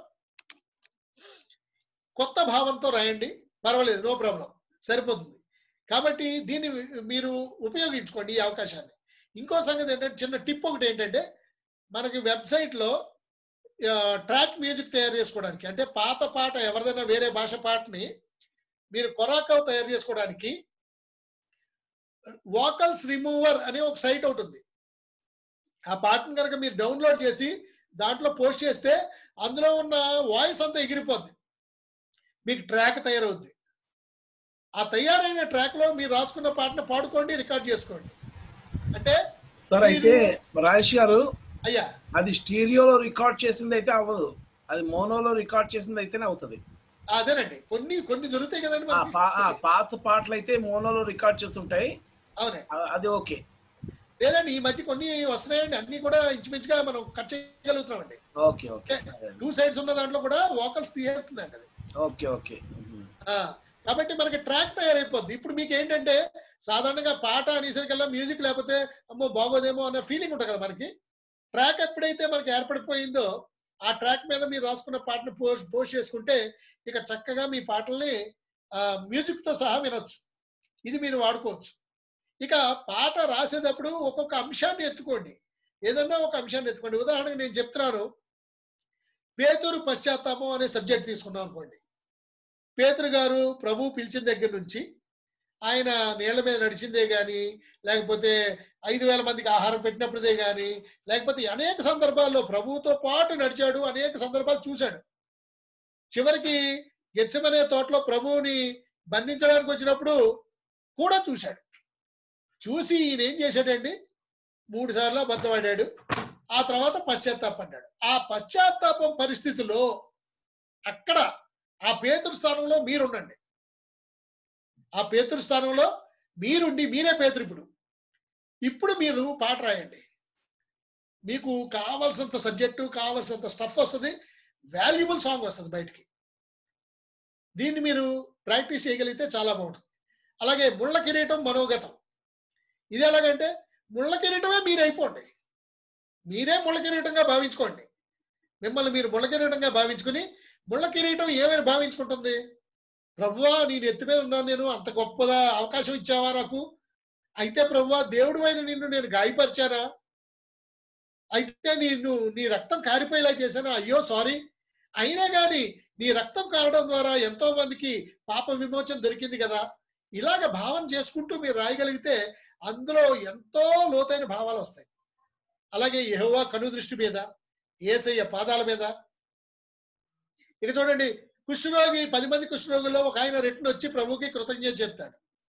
కొత్త భావంతో రాయండి పర్వాలేదు నో ప్రాబ్లం సరిపోతుంది కాబట్టి దీన్ని మీరు ఉపయోగించుకోండి ఈ అవకాశాన్ని ఇంకో సంగతి ఏంటంటే చిన్న టిప్ ఒకటి ఏంటంటే మనకి వెబ్సైట్ లో ట్రాక్ మ్యూజిక్ తయారు చేసుకోవడానికి అంటే పాత పాట ఎవరిదైనా వేరే భాష పాటని మీరు కొరాకవ్ తయారు చేసుకోవడానికి వాకల్స్ రిమూవర్ అనే ఒక సైట్ ఒకటి ఉంది ఆ పాటను కనుక మీరు డౌన్లోడ్ చేసి దాంట్లో పోస్ట్ చేస్తే అందులో ఉన్న వాయిస్ అంతా ఎగిరిపోద్ది మీకు ట్రాక్ తయారవుద్ది ఆ తయారైన ట్రాక్ లో మీరు రాసుకున్న పాటను పాడుకోండి రికార్డ్ చేసుకోండి అంటే సార్ అయితే రాజేష్ గారు అయ్యా అది స్టీరియోలో రికార్డ్ చేసింది అయితే అవ్వదు అది మోనోలో రికార్డ్ చేసింది అయితేనే అవుతుంది అదేనండి కొన్ని కొన్ని దొరుకుతాయి కదండి ఆ మనకి. పా- ఆ పాత పాటలు అయితే మోనోలో రికార్డ్ చేస్తుంటాయి అవునండి ఆ- అది ఓకే లేదండి ఈ మధ్య కొన్ని వస్తున్నాయండి అన్ని కూడా ఇంచుమించుగా మనం కట్ చేయగలుగుతున్నామండి ఓకే ఓకే సరే టూ సైడ్స్ ఉన్న దాంట్లో కూడా వోకల్స్ తీసేస్తుందండి అది ఓకే ఓకే మ్మ్. ఆ, కాబట్టి మనకి ట్రాక్ తయారైపోద్ది ఇప్పుడు మీకు ఏంటంటే సాధారణంగా పాట అనేసరికల్లా మ్యూజిక్ లేకపోతే అమ్మో బాగోదేమో అన్న ఫీలింగ్ ఉంటుంది కదా మనకి ట్రాక్ ఎప్పుడైతే మనకి ఏర్పడిపోయిందో ఆ ట్రాక్ మీద మీరు రాసుకున్న పాటను పోస్ట్ పోస్ట్ చేసుకుంటే ఇక చక్కగా మీ పాటల్ని మ్యూజిక్ తో సహా వినొచ్చు ఇది మీరు వాడుకోవచ్చు ఇక పాట రాసేటప్పుడు ఒక్కొక్క అంశాన్ని ఎత్తుకోండి ఏదన్నా ఒక అంశాన్ని ఎత్తుకోండి ఉదాహరణకు నేను చెప్తున్నాను పేదూరు పశ్చాత్తాపం అనే సబ్జెక్ట్ తీసుకున్నాం అనుకోండి పేతురు గారు ప్రభు పిలిచిన దగ్గర నుంచి ఆయన నీళ్ల మీద నడిచిందే గాని లేకపోతే ఐదు వేల మందికి ఆహారం పెట్టినప్పుడే గాని లేకపోతే అనేక సందర్భాల్లో ప్రభువుతో పాటు నడిచాడు అనేక సందర్భాలు చూశాడు చివరికి గెత్సమనే తోటలో ప్రభువుని బంధించడానికి వచ్చినప్పుడు కూడా చూశాడు చూసి ఈయన ఏం చేశాడండి మూడు సార్లు అబద్ధపడ్డాడు ఆ తర్వాత పశ్చాత్తాపడ్డాడు ఆ పశ్చాత్తాపం పరిస్థితిలో అక్కడ ఆ పేతురు స్థానంలో మీరుండండి ఆ పేతురు స్థానంలో మీరుండి మీరే పేతురు ఇప్పుడు ఇప్పుడు మీరు పాట రాయండి మీకు కావాల్సినంత సబ్జెక్టు కావాల్సినంత స్టఫ్ వస్తుంది వాల్యుబుల్ సాంగ్ వస్తుంది బయటికి దీన్ని మీరు ప్రాక్టీస్ చేయగలిగితే చాలా బాగుంటుంది అలాగే ముళ్ళ కిరీటం మనోగతం ఇది ఎలాగంటే ముళ్ళ కిరీటమే మీరు అయిపోండి మీరే ముళ్ళ కిరీటంగా భావించుకోండి మిమ్మల్ని మీరు ముళ్ళ కిరీటంగా భావించుకుని ముళ్ళ కిరీటం ఏమైనా భావించుకుంటుంది ప్రభువా నేను ఎత్తి మీద ఉన్నాను నేను అంత గొప్పదా అవకాశం ఇచ్చావా నాకు అయితే ప్రభువా దేవుడు అయిన నిన్ను నేను గాయపరిచానా అయితే నేను నీ రక్తం కారిపోయేలా చేశాను అయ్యో సారీ అయినా కానీ నీ రక్తం కారడం ద్వారా ఎంతో మందికి పాప విమోచన దొరికింది కదా ఇలాగ భావన చేసుకుంటూ మీరు రాయగలిగితే అందులో ఎంతో లోతైన భావాలు వస్తాయి అలాగే యెహోవా కను దృష్టి మీద ఏసయ్య పాదాల మీద ఇక చూడండి కుష్ఠరోగి పది మంది కుష్ఠరోగుల్లో ఒక ఆయన రిటర్న్ వచ్చి ప్రభుకి కృతజ్ఞత చెప్తాడు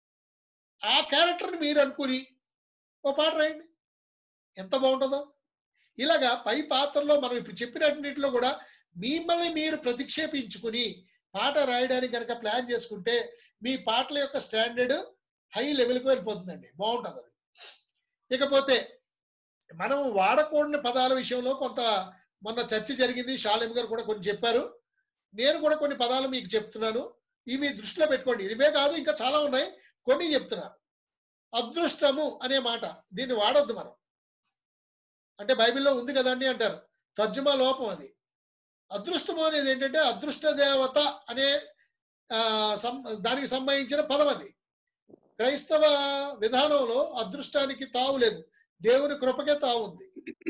ఆ క్యారెక్టర్ని మీరు అనుకుని ఓ పాట రాయండి ఎంత బాగుంటుందో ఇలాగా పై పాత్రలో మనం ఇప్పుడు చెప్పినన్నింటిలో కూడా మిమ్మల్ని మీరు ప్రతిక్షేపించుకుని పాట రాయడానికి కనుక ప్లాన్ చేసుకుంటే మీ పాటల యొక్క స్టాండర్డ్ హై లెవెల్కి వెళ్ళిపోతుందండి బాగుంటుంది అది ఇకపోతే మనం వాడకూడని పదాల విషయంలో కొంత మొన్న చర్చ జరిగింది షాలిం గారు కూడా కొన్ని చెప్పారు నేను కూడా కొన్ని పదాలు మీకు చెప్తున్నాను ఇవి దృష్టిలో పెట్టుకోండి ఇవే కాదు ఇంకా చాలా ఉన్నాయి కొన్ని చెప్తున్నాను అదృష్టము అనే మాట దీన్ని వాడొద్దు మనం అంటే బైబిల్లో ఉంది కదండి అంటారు తర్జుమా లోపం అది అదృష్టము అనేది ఏంటంటే అదృష్ట దేవత అనే ఆ, సం- దానికి సంబంధించిన పదం అది క్రైస్తవ విధానంలో అదృష్టానికి తావు లేదు దేవుని కృపకే తావు ఉంది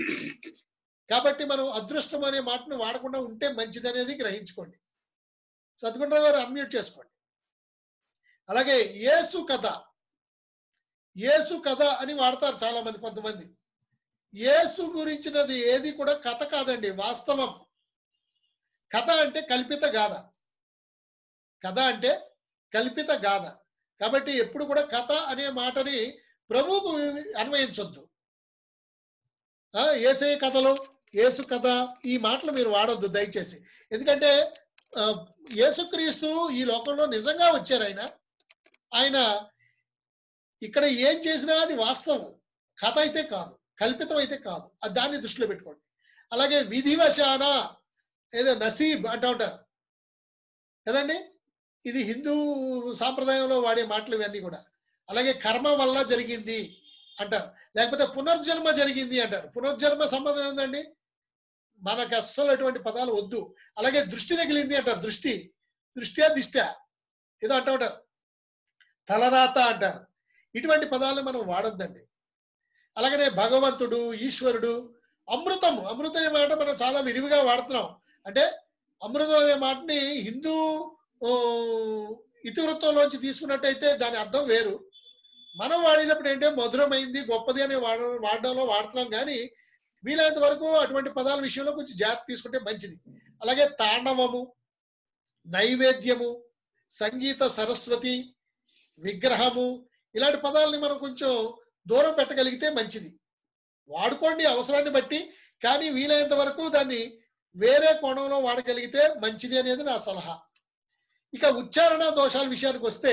కాబట్టి మనం అదృష్టం అనే మాటను వాడకుండా ఉంటే మంచిది అనేది గ్రహించుకోండి సత్గుండ్రావు గారు అన్మ్యూట్ చేసుకోండి అలాగే యేసు కథ యేసు కథ అని వాడతారు చాలా మంది కొంతమంది యేసు గురించినది ఏది కూడా కథ కాదండి వాస్తవం కథ అంటే కల్పిత గాథ కథ అంటే కల్పిత గాథ కాబట్టి ఎప్పుడు కూడా కథ అనే మాటని ప్రభువుకు అన్వయించొద్దు ఆ, ఏసే కథలు యేసు కథ ఈ మాటలు మీరు వాడొద్దు దయచేసి ఎందుకంటే ఆ, యేసుక్రీస్తు ఈ లోకంలో నిజంగా వచ్చారు ఆయన ఆయన ఇక్కడ ఏం చేసినా అది వాస్తవం కథ అయితే కాదు కల్పితం అయితే కాదు అది దాన్ని దృష్టిలో పెట్టుకోండి అలాగే విధివశాన ఏదో నసీబ్ అంటూ ఉంటారు కదండి ఇది హిందూ సాంప్రదాయంలో వాడే మాటలు ఇవన్నీ కూడా అలాగే కర్మ వల్ల జరిగింది అంటారు లేకపోతే పునర్జన్మ జరిగింది అంటారు పునర్జన్మ సంబంధం ఏందండి మనకు అస్సలు అటువంటి పదాలు వద్దు అలాగే దృష్టి తగిలింది అంటారు దృష్టి దృష్ట్యా దిష్ట ఏదో అంటూ ఉంటారు తలరాత అంటారు ఇటువంటి పదాలు మనం వాడొద్దండి అలాగనే భగవంతుడు ఈశ్వరుడు అమృతం అమృతం అనే మాట మనం చాలా విరివిగా వాడుతున్నాం అంటే అమృతం అనే మాటని హిందూ ఓ, ఇతివృత్తంలోంచి తీసుకున్నట్టయితే దాని అర్థం వేరు మనం వాడేటప్పుడు ఏంటంటే మధురమైంది గొప్పది అనే వాడ వాడడంలో వాడుతున్నాం కానీ వీలైనంత వరకు అటువంటి పదాల విషయంలో కొంచెం జాగ్రత్త తీసుకుంటే మంచిది అలాగే తాండవము నైవేద్యము సంగీత సరస్వతి విగ్రహము ఇలాంటి పదాలని మనం కొంచెం దూరం పెట్టగలిగితే మంచిది వాడుకోండి అవసరాన్ని బట్టి కానీ వీలైనంత వరకు దాన్ని వేరే కోణంలో వాడగలిగితే మంచిది అనేది నా సలహా ఇక ఉచ్చారణ దోషాల విషయానికి వస్తే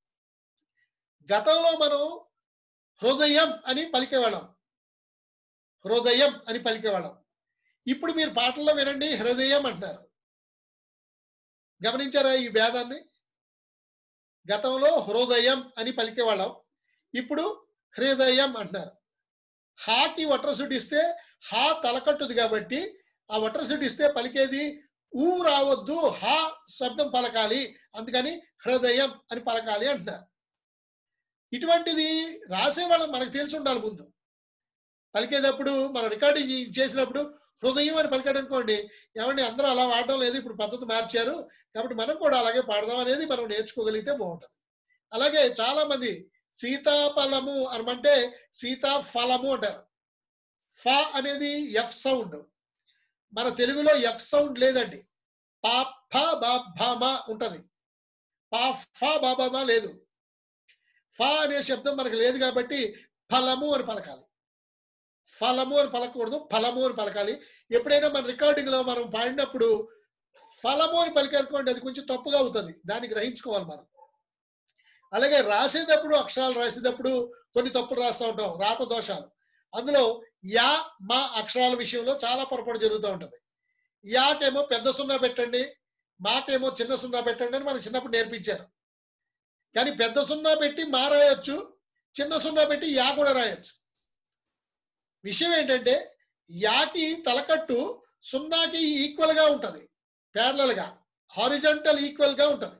గతంలో మనం హృదయం అని పలికేవాళ్ళం హృదయం అని పలికేవాళ్ళం ఇప్పుడు మీరు పాటల్లో వినండి హృదయం అంటున్నారు గమనించారా ఈ భేదాన్ని గతంలో హృదయం అని పలికేవాళ్ళం ఇప్పుడు హృదయం అంటున్నారు హాకి వట్రసుడి ఇస్తే హా తలకట్టుది కాబట్టి ఆ వట్రసుడి ఇస్తే పలికేది ఊ రావద్దు హా శబ్దం పలకాలి అందుకని హృదయం అని పలకాలి అంటున్నారు ఇటువంటిది రాసే వాళ్ళకి మనకు తెలిసి ఉండాలి ముందు పలికేటప్పుడు మనం రికార్డింగ్ చేసినప్పుడు హృదయం అని పలికాడు అనుకోండి ఏమండి అందరూ అలా వాడడం లేదు ఇప్పుడు పద్ధతి మార్చారు కాబట్టి మనం కూడా అలాగే పాడదాం అనేది మనం నేర్చుకోగలిగితే బాగుంటుంది అలాగే చాలా మంది సీతాఫలము అనమంటే సీతాఫలము అంటారు ఫ అనేది ఎఫ్ సౌండ్ మన తెలుగులో ఎఫ్ సౌండ్ లేదండి పా ఫ బా భా మా ఉంటది పా ఫ బా బా మా లేదు ఫ అనే శబ్దం మనకు లేదు కాబట్టి ఫలము అని పలకాలి ఫలము అని పలకూడదు ఫలము అని పలకాలి ఎప్పుడైనా మన రికార్డింగ్ లో మనం పాడినప్పుడు ఫలము అని పలికారుకోండి అది కొంచెం తప్పుగా అవుతుంది దాన్ని గ్రహించుకోవాలి మనం అలాగే రాసేటప్పుడు అక్షరాలు రాసేటప్పుడు కొన్ని తప్పులు రాస్తూ ఉంటాం రాత దోషాలు అందులో యా మా అక్షరాల విషయంలో చాలా పొరపాటు జరుగుతూ ఉంటది యాకేమో పెద్ద సున్నా పెట్టండి మాకేమో చిన్న సున్నా పెట్టండి అని మనకు చిన్నప్పుడు నేర్పించారు కానీ పెద్ద సున్నా పెట్టి మా రాయొచ్చు చిన్న సున్నా పెట్టి యా కూడా రాయొచ్చు విషయం ఏంటంటే యాకి తలకట్టు సున్నాకి ఈక్వల్ గా ఉంటది ప్యారలల్ గా హారిజంటల్ ఈక్వల్ గా ఉంటది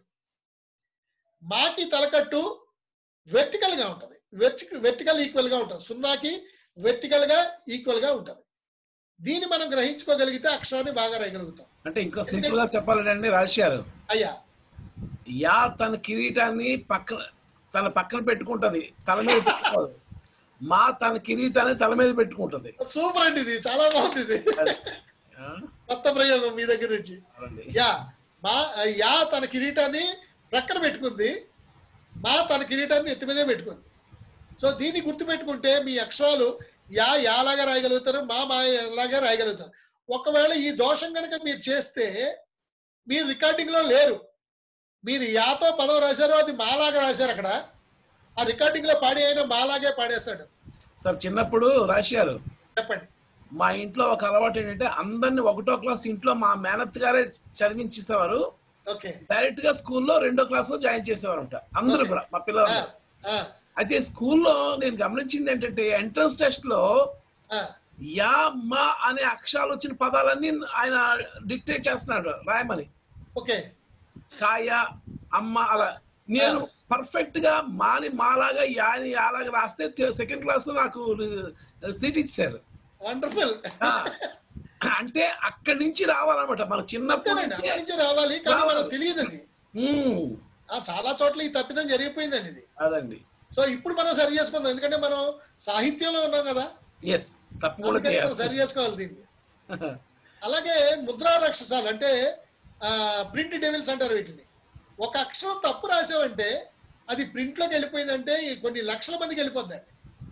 మాకి తలకట్టు వెర్టికల్ గా ఉంటది వెర్టికల్ ఈక్వల్ గా ఉంటది సున్నాకి వెర్టికల్ గా ఈక్వల్ గా ఉంటది దీన్ని మనం గ్రహించుకోగలిగితే అక్షరాన్ని బాగా రాయగలుగుతాం అంటే ఇంకో సింపుల్ గా చెప్పాలంటే రాశారు అయ్యా యా తన కిరీటాన్ని పక్కన తన పక్కన పెట్టుకుంటది తల మీద పెట్టుకోదు మా తన కిరీటాన్ని తల మీద పెట్టుకుంటది సూపర్ అండి ఇది చాలా బాగుంది ఇది ఆ, కొత్త ప్రయోగం మీ దగ్గర నుంచి అవునండి. యా మా యా తన కిరీటాన్ని ప్రక్కన పెట్టుకుంది మా తన కిరీటాన్ని ఎత్తి మీదే పెట్టుకుంది సో దీన్ని గుర్తుపెట్టుకుంటే మీ అక్షరాలు యా యాలాగా రాయగలుగుతారు మా మా ఎలాగా రాయగలుగుతారు ఒకవేళ ఈ దోషం కనుక మీరు చేస్తే మీరు రికార్డింగ్ లో లేరు మీరు యాతో పదం రాశారు అది మాలాగా రాశారు అక్కడ ఆ రికార్డింగ్ లో పాడి అయినా మాలాగే పాడేస్తాడు సార్ చిన్నప్పుడు రాశారు చెప్పండి మా ఇంట్లో ఒక అలవాటు ఏంటంటే అందరిని ఒకటో క్లాస్ ఇంట్లో మా మేనత్ గారే చదివించేసేవారు ఓకే డైరెక్ట్ గా స్కూల్లో రెండో క్లాస్ లో జాయిన్ చేసేవారు అంట అందరూ Okay. కూడా మా పిల్లలు అయితే స్కూల్లో నేను గమనించింది ఏంటంటే ఎంట్రన్స్ టెస్ట్ లో యా మా అనే అక్షరాలు వచ్చిన పదాలన్నీ ఆయన డిక్టేట్ చేస్తున్నాడు రాయమని ఓకే కాయ అమ్మ అలా నేను పర్ఫెక్ట్ గా మాని మాలాగా యాని అలాగా రాస్తే సెకండ్ క్లాస్ లో నాకు సీట్ ఇచ్చారు వండర్ఫుల్ ఆ, అంటే అక్కడి నుంచి రావాలన్నమాట మన చిన్నప్పటి అంతేనండి నుంచే అక్కడి నుంచి రావాలి కానీ మనకు రావాలి. తెలియదు అది ఉమ్, ఆ చాలా చోట్ల ఈ తప్పిదం జరిగిపోయిందండి ఇది అదండి సో ఇప్పుడు మనం సరి చేసుకుందాం ఎందుకంటే మనం సాహిత్యంలో ఉన్నాం కదా ఎస్ తప్పకుండా అందుకని మనం చేయాలి సరి చేసుకోవాలి దీన్ని అలాగే ముద్రా రాక్షసాలు అంటే ప్రింట్ డెవిల్స్ అంటారు వీటిని ఒక అక్షరం తప్పు రాసామంటే అది ప్రింట్ లోకి వెళ్ళిపోయిందంటే ఈ కొన్ని లక్షల మందికి వెళ్ళిపోద్దండి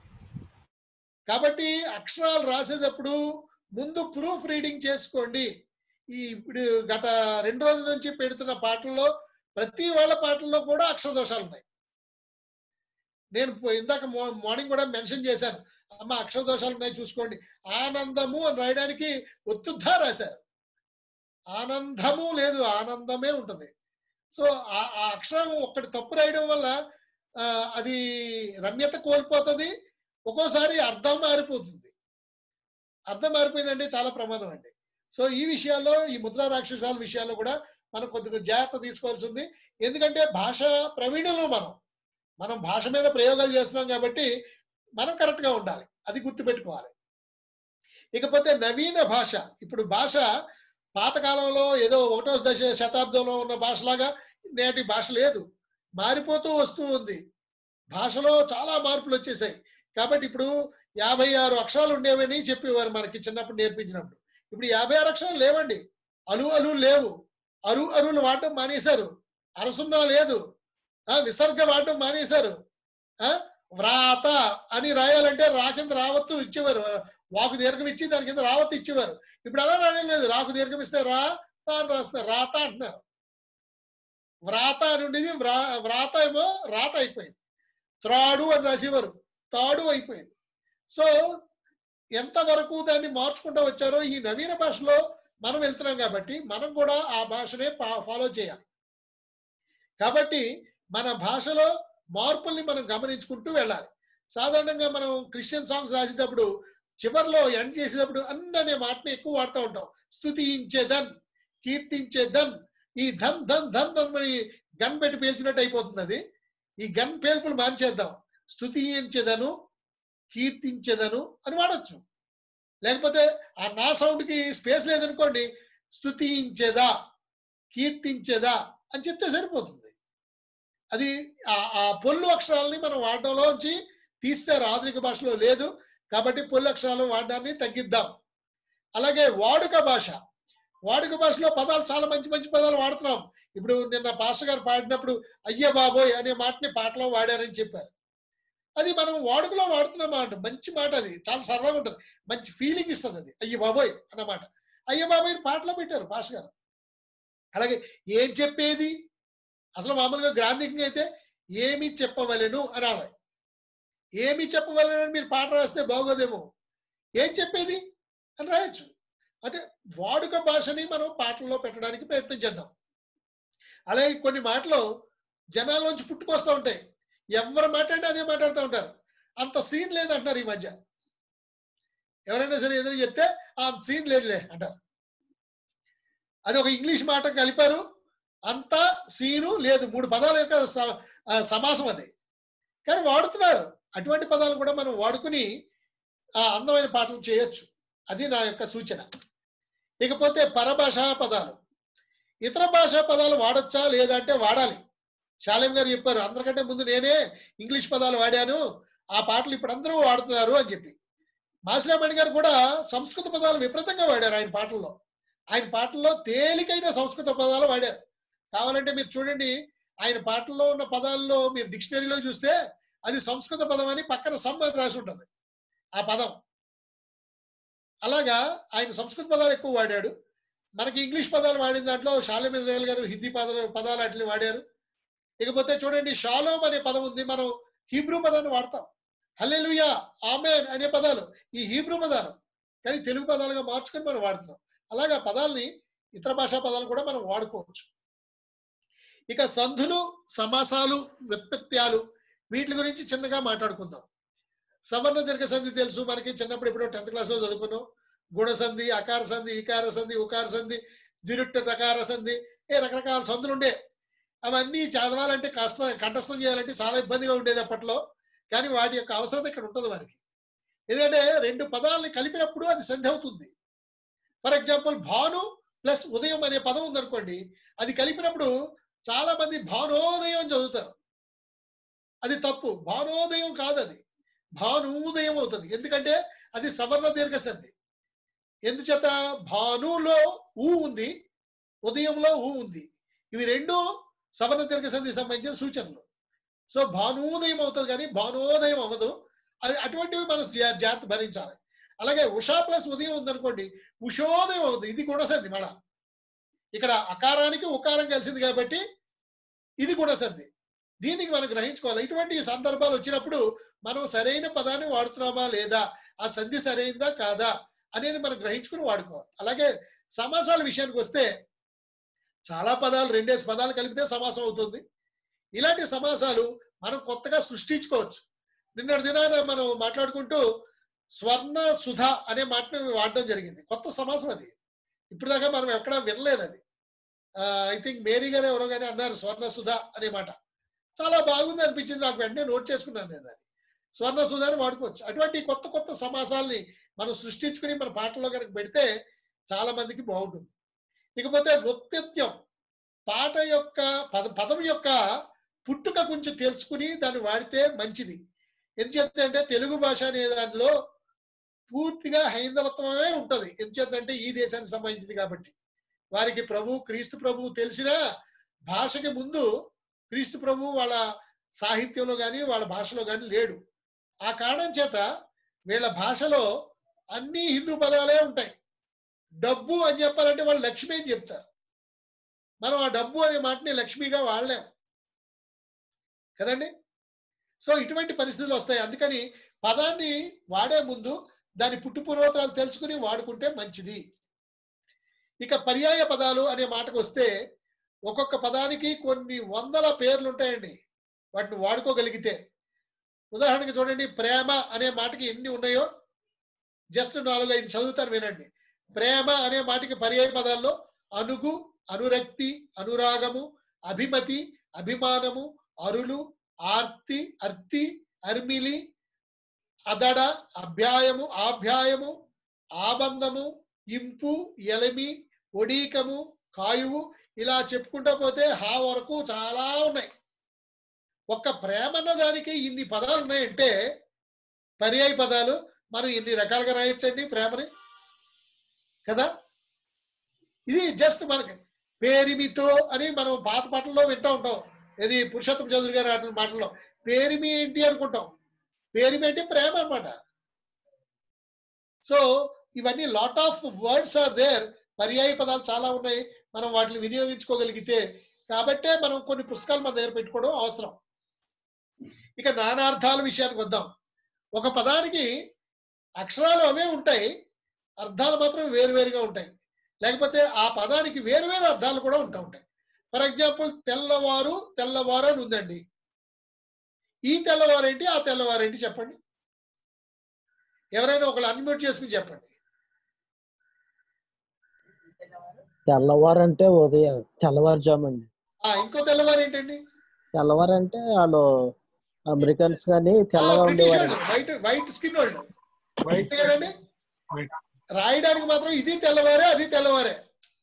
కాబట్టి అక్షరాలు రాసేటప్పుడు ముందు ప్రూఫ్ రీడింగ్ చేసుకోండి ఈ ఇప్పుడు గత రెండు రోజుల నుంచి పెడుతున్న పాటల్లో ప్రతి వాళ్ళ పాటల్లో కూడా అక్షర దోషాలు ఉన్నాయి నేను పో- ఇందాక మో- మార్నింగ్ కూడా మెన్షన్ చేశాను అమ్మ అక్షర దోషాలు ఉన్నాయి చూసుకోండి ఆనందము అని రాయడానికి ఒత్తుద్దా రాశారు ఆనందము లేదు ఆనందమే ఉంటుంది సో ఆ ఆ అక్షరం ఒక్కటి తప్పు రాయడం వల్ల ఆ, అది రమ్యత కోల్పోతుంది ఒక్కోసారి అర్థం మారిపోతుంది అర్థం మారిపోయిందంటే చాలా ప్రమాదం అండి సో ఈ విషయాల్లో ఈ ముద్రా రాక్షసాల విషయాల్లో కూడా మనం కొద్దిగా జాగ్రత్త తీసుకోవాల్సి ఉంది ఎందుకంటే భాష ప్రవీణులు మనం మనం భాష మీద ప్రయోగాలు చేస్తున్నాం కాబట్టి మనం కరెక్ట్ గా ఉండాలి అది గుర్తుపెట్టుకోవాలి ఇకపోతే నవీన భాష ఇప్పుడు భాష పాతకాలంలో ఏదో ఒకటో దశ శతాబ్దంలో ఉన్న భాషలాగా నేటి భాష లేదు మారిపోతూ వస్తూ ఉంది భాషలో చాలా మార్పులు వచ్చేసాయి కాబట్టి ఇప్పుడు యాభై ఆరు అక్షరాలు ఉండేవని చెప్పేవారు మనకి చిన్నప్పుడు నేర్పించినప్పుడు ఇప్పుడు యాభై ఆరు అక్షరాలు లేవండి అలు అలు లేవు అరు అరులు వాడటం మానేశారు అరసున్నా లేదు ఆ విసర్గ వాడటం మానేశారు ఆ వ్రాత అని రాయాలంటే రా కింద రావత్తు ఇచ్చేవారు వాకు దీర్ఘం ఇచ్చి దాని కింద రావత్తు ఇచ్చేవారు ఇప్పుడు అలా రాయడం లేదు రాకు దీర్ఘం ఇస్తే రా తా అని రాస్తున్నారు రాత అంటున్నారు వ్రాత అని ఉండేది వ్రా వ్రాత ఏమో రాత అయిపోయింది త్రాడు అని రాసేవారు తాడు అయిపోయింది సో ఎంత వరకు దాన్ని మార్చుకుంటూ వచ్చారో ఈ నవీన భాషలో మనం వెళ్తున్నాం కాబట్టి మనం కూడా ఆ భాషనే ఫాలో చేయాలి కాబట్టి మన భాషలో మార్పుల్ని మనం గమనించుకుంటూ వెళ్ళాలి సాధారణంగా మనం క్రిస్టియన్ సాంగ్స్ రాసేటప్పుడు చివర్లో ఎండ్ చేసేటప్పుడు అన్న అనే మాటని ఎక్కువ వాడుతూ ఉంటాం స్థుతించేదన్ కీర్తించేదన్ ఈ ధన్ ధన్ ధన్ అని మరి గన్ పెట్టి పేల్చినట్టు అయిపోతుంది అది ఈ గన్ పేల్పులు మాంచేద్దాం స్థుతించేదను కీర్తించేదను అని వాడచ్చు లేకపోతే ఆ నా సౌండ్ కి స్పేస్ లేదనుకోండి స్థుతించేదా కీర్తించేదా అని చెప్తే సరిపోతుంది అది ఆ- ఆ పొల్లు అక్షరాలని మనం వాడడంలోంచి తీస్తారు ఆధునిక భాషలో లేదు కాబట్టి పొల్లు అక్షరాలు వాడడాన్ని తగ్గిద్దాం అలాగే వాడుక భాష వాడుక భాషలో పదాలు చాలా మంచి మంచి పదాలు వాడుతున్నాం ఇప్పుడు నిన్న పాస్టర్ గారు పాడినప్పుడు అయ్య బాబోయ్ అనే మాటని పాటలో వాడారని చెప్పారు అది మనం వాడుకలో వాడుతున్న మాట మంచి మాట అది చాలా సరదాగా ఉంటుంది మంచి ఫీలింగ్ ఇస్తుంది అది అయ్య బాబోయ్ అన్నమాట అయ్య బాబోయ్ పాటలో పెట్టారు పాష గారు అలాగే ఏం చెప్పేది అసలు మామూలుగా గ్రాంధికంగా అయితే ఏమి చెప్పవలెను అనాలి ఏమి చెప్పవలెను అని మీరు పాట రాస్తే బాగోదేమో ఏం చెప్పేది అని రాయొచ్చు అంటే వాడుక భాషని మనం పాటల్లో పెట్టడానికి ప్రయత్నం చేద్దాం అలాగే కొన్ని మాటలు జనాల్లోంచి పుట్టుకొస్తూ ఉంటాయి ఎవరు మాట్లాడినా అదే మాట్లాడుతూ ఉంటారు అంత సీన్ లేదంటున్నారు ఈ మధ్య ఎవరైనా సరే ఏదైనా చెప్తే ఆ సీన్ లేదులే అంటారు అది ఒక ఇంగ్లీష్ మాట కలిపారు అంత సీను లేదు మూడు పదాల యొక్క స- ఆ, సమాసం అది కానీ వాడుతున్నారు అటువంటి పదాలు కూడా మనం వాడుకుని ఆ అందమైన పాటలు చేయొచ్చు అది నా యొక్క సూచన ఇకపోతే పరభాషా పదాలు ఇతర భాషా పదాలు వాడొచ్చా లేదా అంటే వాడాలి శాలేం గారు చెప్పారు అందరికంటే ముందు నేనే ఇంగ్లీష్ పదాలు వాడాను ఆ పాటలు ఇప్పుడు అందరూ వాడుతున్నారు అని చెప్పి మాసిరామణి గారు కూడా సంస్కృత పదాలు విపరీతంగా వాడారు ఆయన పాటల్లో ఆయన పాటల్లో తేలికైన సంస్కృత పదాలు వాడారు కావాలంటే మీరు చూడండి ఆయన పాటల్లో ఉన్న పదాల్లో మీరు డిక్షనరీలో చూస్తే అది సంస్కృత పదం అని పక్కన సమ్ అని రాసి ఉంటుంది ఆ పదం అలాగా ఆయన సంస్కృత పదాలు ఎక్కువ వాడాడు మనకి ఇంగ్లీష్ పదాలు వాడిన దాంట్లో షాలేం ఇజ్రాయల్ గారు హిందీ పదాలు పదాలు అట్లా వాడారు ఇకపోతే చూడండి షాలోమ్ అనే పదం ఉంది మనం హీబ్రూ పదాన్ని వాడతాం హల్లెలూయా ఆమెన్ అనే పదాలు ఈ హీబ్రూ పదాలు కానీ తెలుగు పదాలుగా మార్చుకొని మనం వాడుతున్నాం అలాగా పదాలని ఇతర భాషా పదాలు కూడా మనం వాడుకోవచ్చు ఇక సంధులు సమాసాలు వ్యుత్పత్యాలు వీటి గురించి చిన్నగా మాట్లాడుకుందాం సవర్ణ దీర్ఘ సంధి తెలుసు మనకి చిన్నప్పుడు ఎప్పుడో టెన్త్ క్లాస్ లో చదువుకున్నాం గుణ సంధి అకార సంధి ఈకార సంధి ఉకార సంధి దిరుట్ట టకార సంధి ఏ రకరకాల సంధులు ఉండే అవన్నీ చదవాలంటే కష్టం కంఠస్థం చేయాలంటే చాలా ఇబ్బందిగా ఉండేది అప్పట్లో కానీ వాటి యొక్క అవసరత ఇక్కడ ఉంటుంది మనకి ఎందుకంటే రెండు పదాలని కలిపినప్పుడు అది సంధి అవుతుంది ఫర్ ఎగ్జాంపుల్ భాను ప్లస్ ఉదయం అనే పదం ఉందనుకోండి అది కలిపినప్పుడు చాలా మంది భానోదయం అని చదువుతారు అది తప్పు భానోదయం కాదు అది భానూదయం అవుతుంది ఎందుకంటే అది సవర్ణ దీర్ఘ సంధి ఎందుచేత భానులో ఊ ఉంది ఉదయంలో ఊ ఉంది ఇవి రెండు సవర్ణ దీర్ఘ సంధికి సంబంధించిన సూచనలు సో భానోదయం అవుతుంది కానీ భానోదయం అవ్వదు అది అటువంటివి మనం జా- జాగ్రత్త భరించాలి అలాగే ఉషా ప్లస్ ఉదయం ఉందనుకోండి ఉషోదయం అవుతుంది ఇది గుణసంధి మళ్ళా ఇక్కడ అకారానికి ఉకారం కలిసింది కాబట్టి ఇది గుణసంధి దీనికి మనం గ్రహించుకోవాలి ఇటువంటి సందర్భాలు వచ్చినప్పుడు మనం సరైన పదాన్ని వాడుతున్నామా లేదా ఆ సంధి సరైందా కాదా అనేది మనం గ్రహించుకుని వాడుకోవాలి అలాగే సమాసాల విషయానికి వస్తే చాలా పదాలు రెండేసి పదాలు కలిపితే సమాసం అవుతుంది ఇలాంటి సమాసాలు మనం కొత్తగా సృష్టించుకోవచ్చు నిన్నటి దినాన మనం మాట్లాడుకుంటూ స్వర్ణ సుధ అనే మాటను వాడడం జరిగింది కొత్త సమాసం అది ఇప్పుడు దాకా మనం ఎక్కడా వినలేదు అది ఐ థింక్ మేరీ గారు ఎవరో కానీ అన్నారు స్వర్ణ సుధ అనే మాట చాలా బాగుంది అనిపించింది నాకు వెంటనే నోట్ చేసుకున్నాను నేను దాన్ని స్వర్ణ సుధ అని వాడుకోవచ్చు అటువంటి కొత్త కొత్త సమాసాల్ని మనం సృష్టించుకుని మన పాటల్లో కనుక పెడితే చాలా మందికి బాగుంటుంది ఇకపోతే వృత్తిత్యం పాట యొక్క పద పదం యొక్క పుట్టుక కొంచెం తెలుసుకుని దాన్ని వాడితే మంచిది ఎందుచేత అంటే తెలుగు భాష అనే దానిలో పూర్తిగా హైందవత్వమే ఉంటది ఎందుచేతంటే ఈ దేశానికి సంబంధించింది కాబట్టి వారికి ప్రభు క్రీస్తు ప్రభు తెలిసిన భాషకి ముందు క్రీస్తు ప్రభు వాళ్ళ సాహిత్యంలో కానీ వాళ్ళ భాషలో కానీ లేడు ఆ కారణం చేత వీళ్ళ భాషలో అన్ని హిందూ పదాలే ఉంటాయి డబ్బు అని చెప్పాలంటే వాళ్ళు లక్ష్మి అని చెప్తారు మనం ఆ డబ్బు అనే మాటని లక్ష్మిగా వాడలేం కదండి సో ఇటువంటి పరిస్థితులు వస్తాయి అందుకని పదాన్ని వాడే ముందు దాని పుట్టు పూర్వోత్తరాలు తెలుసుకుని వాడుకుంటే మంచిది ఇక పర్యాయ పదాలు అనే మాటకు వస్తే ఒక్కొక్క పదానికి కొన్ని వందల పేర్లు ఉంటాయండి వాటిని వాడుకోగలిగితే ఉదాహరణకి చూడండి ప్రేమ అనే మాటకి ఎన్ని ఉన్నాయో జస్ట్ నాలుగు ఐదు చదువుతాను వినండి ప్రేమ అనే మాటకి పర్యాయ పదాల్లో అనుగు అనురక్తి అనురాగము అభిమతి అభిమానము అరులు ఆర్తి అర్తి అర్మిలి అదడ అభ్యాయము ఆభ్యాయము ఆబంధము ఇంపు ఎలమి ఒడీకము కాయువు ఇలా చెప్పుకుంటూ పోతే హా వరకు చాలా ఉన్నాయి ఒక్క ప్రేమ అన్న దానికి ఇన్ని పదాలు ఉన్నాయంటే పర్యాయ పదాలు మనం ఎన్ని రకాలుగా రాయొచ్చండి ప్రేమని కదా ఇది జస్ట్ మనకి పేరిమితో అని మనం పాత పాటల్లో వింటూ ఉంటాం ఇది పురుషోత్తం చౌదరి గారి ఆటల మాటల్లో పేరిమి ఏంటి అనుకుంటాం పేరు అంటే ప్రేమ అన్నమాట సో ఇవన్నీ lot of words are there పర్యాయ పదాలు చాలా ఉన్నాయి మనం వాటిని వినియోగించుకోగలిగితే కాబట్టే మనం కొన్ని పుస్తకాలు మన దగ్గర పెట్టుకోవడం అవసరం ఇక నానార్థాల విషయానికి వద్దాం ఒక పదానికి అక్షరాలు అవే ఉంటాయి అర్థాలు మాత్రం వేరువేరుగా ఉంటాయి లేకపోతే ఆ పదానికి వేరువేరు అర్థాలు కూడా ఉంటా ఉంటాయి ఫర్ ఎగ్జాంపుల్ తెల్లవారు తెల్లవారు అని ఉందండి ఈ తెల్లవారేంటి ఆ తెల్లవారేంటి చెప్పండి ఎవరైనా ఒకళ్ళు అన్మ్యూట్ చేసుకుని చెప్పండి తెల్లవారంటే ఉదయం తెల్లవారుజామండి ఆ ఇంకో తెల్లవారు ఏంటండి తెల్లవారంటే వాళ్ళు అమెరికన్స్ కానీ తెల్లగా ఉండేవారు వైట్ వైట్ స్కిన్ వాళ్ళు అంతే కదండి రాయడానికి మాత్రం ఇది తెల్లవారే అది తెల్లవారే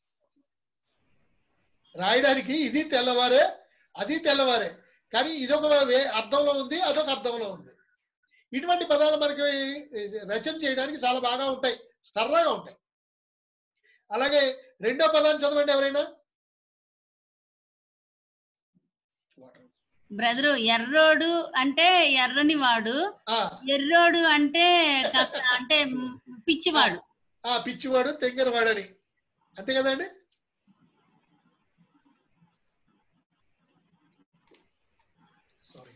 రాయడానికి ఇది తెల్లవారే అది తెల్లవారే కానీ ఇదొక వే- అర్థంలో ఉంది అదొక అర్థంలో ఉంది ఇటువంటి పదాలు మనకి రచన చేయడానికి చాలా బాగా ఉంటాయి సరదాగా ఉంటాయి అలాగే రెండో పదాన్ని చదవండి ఎవరైనా బ్రదరు ఎర్రోడు అంటే ఎర్రని వాడు ఆ, ఎర్రోడు అంటే కక్క- అంటే పిచ్చివాడు ఆ పిచ్చివాడు తెంగరవాడని అంతే కదండి సారీ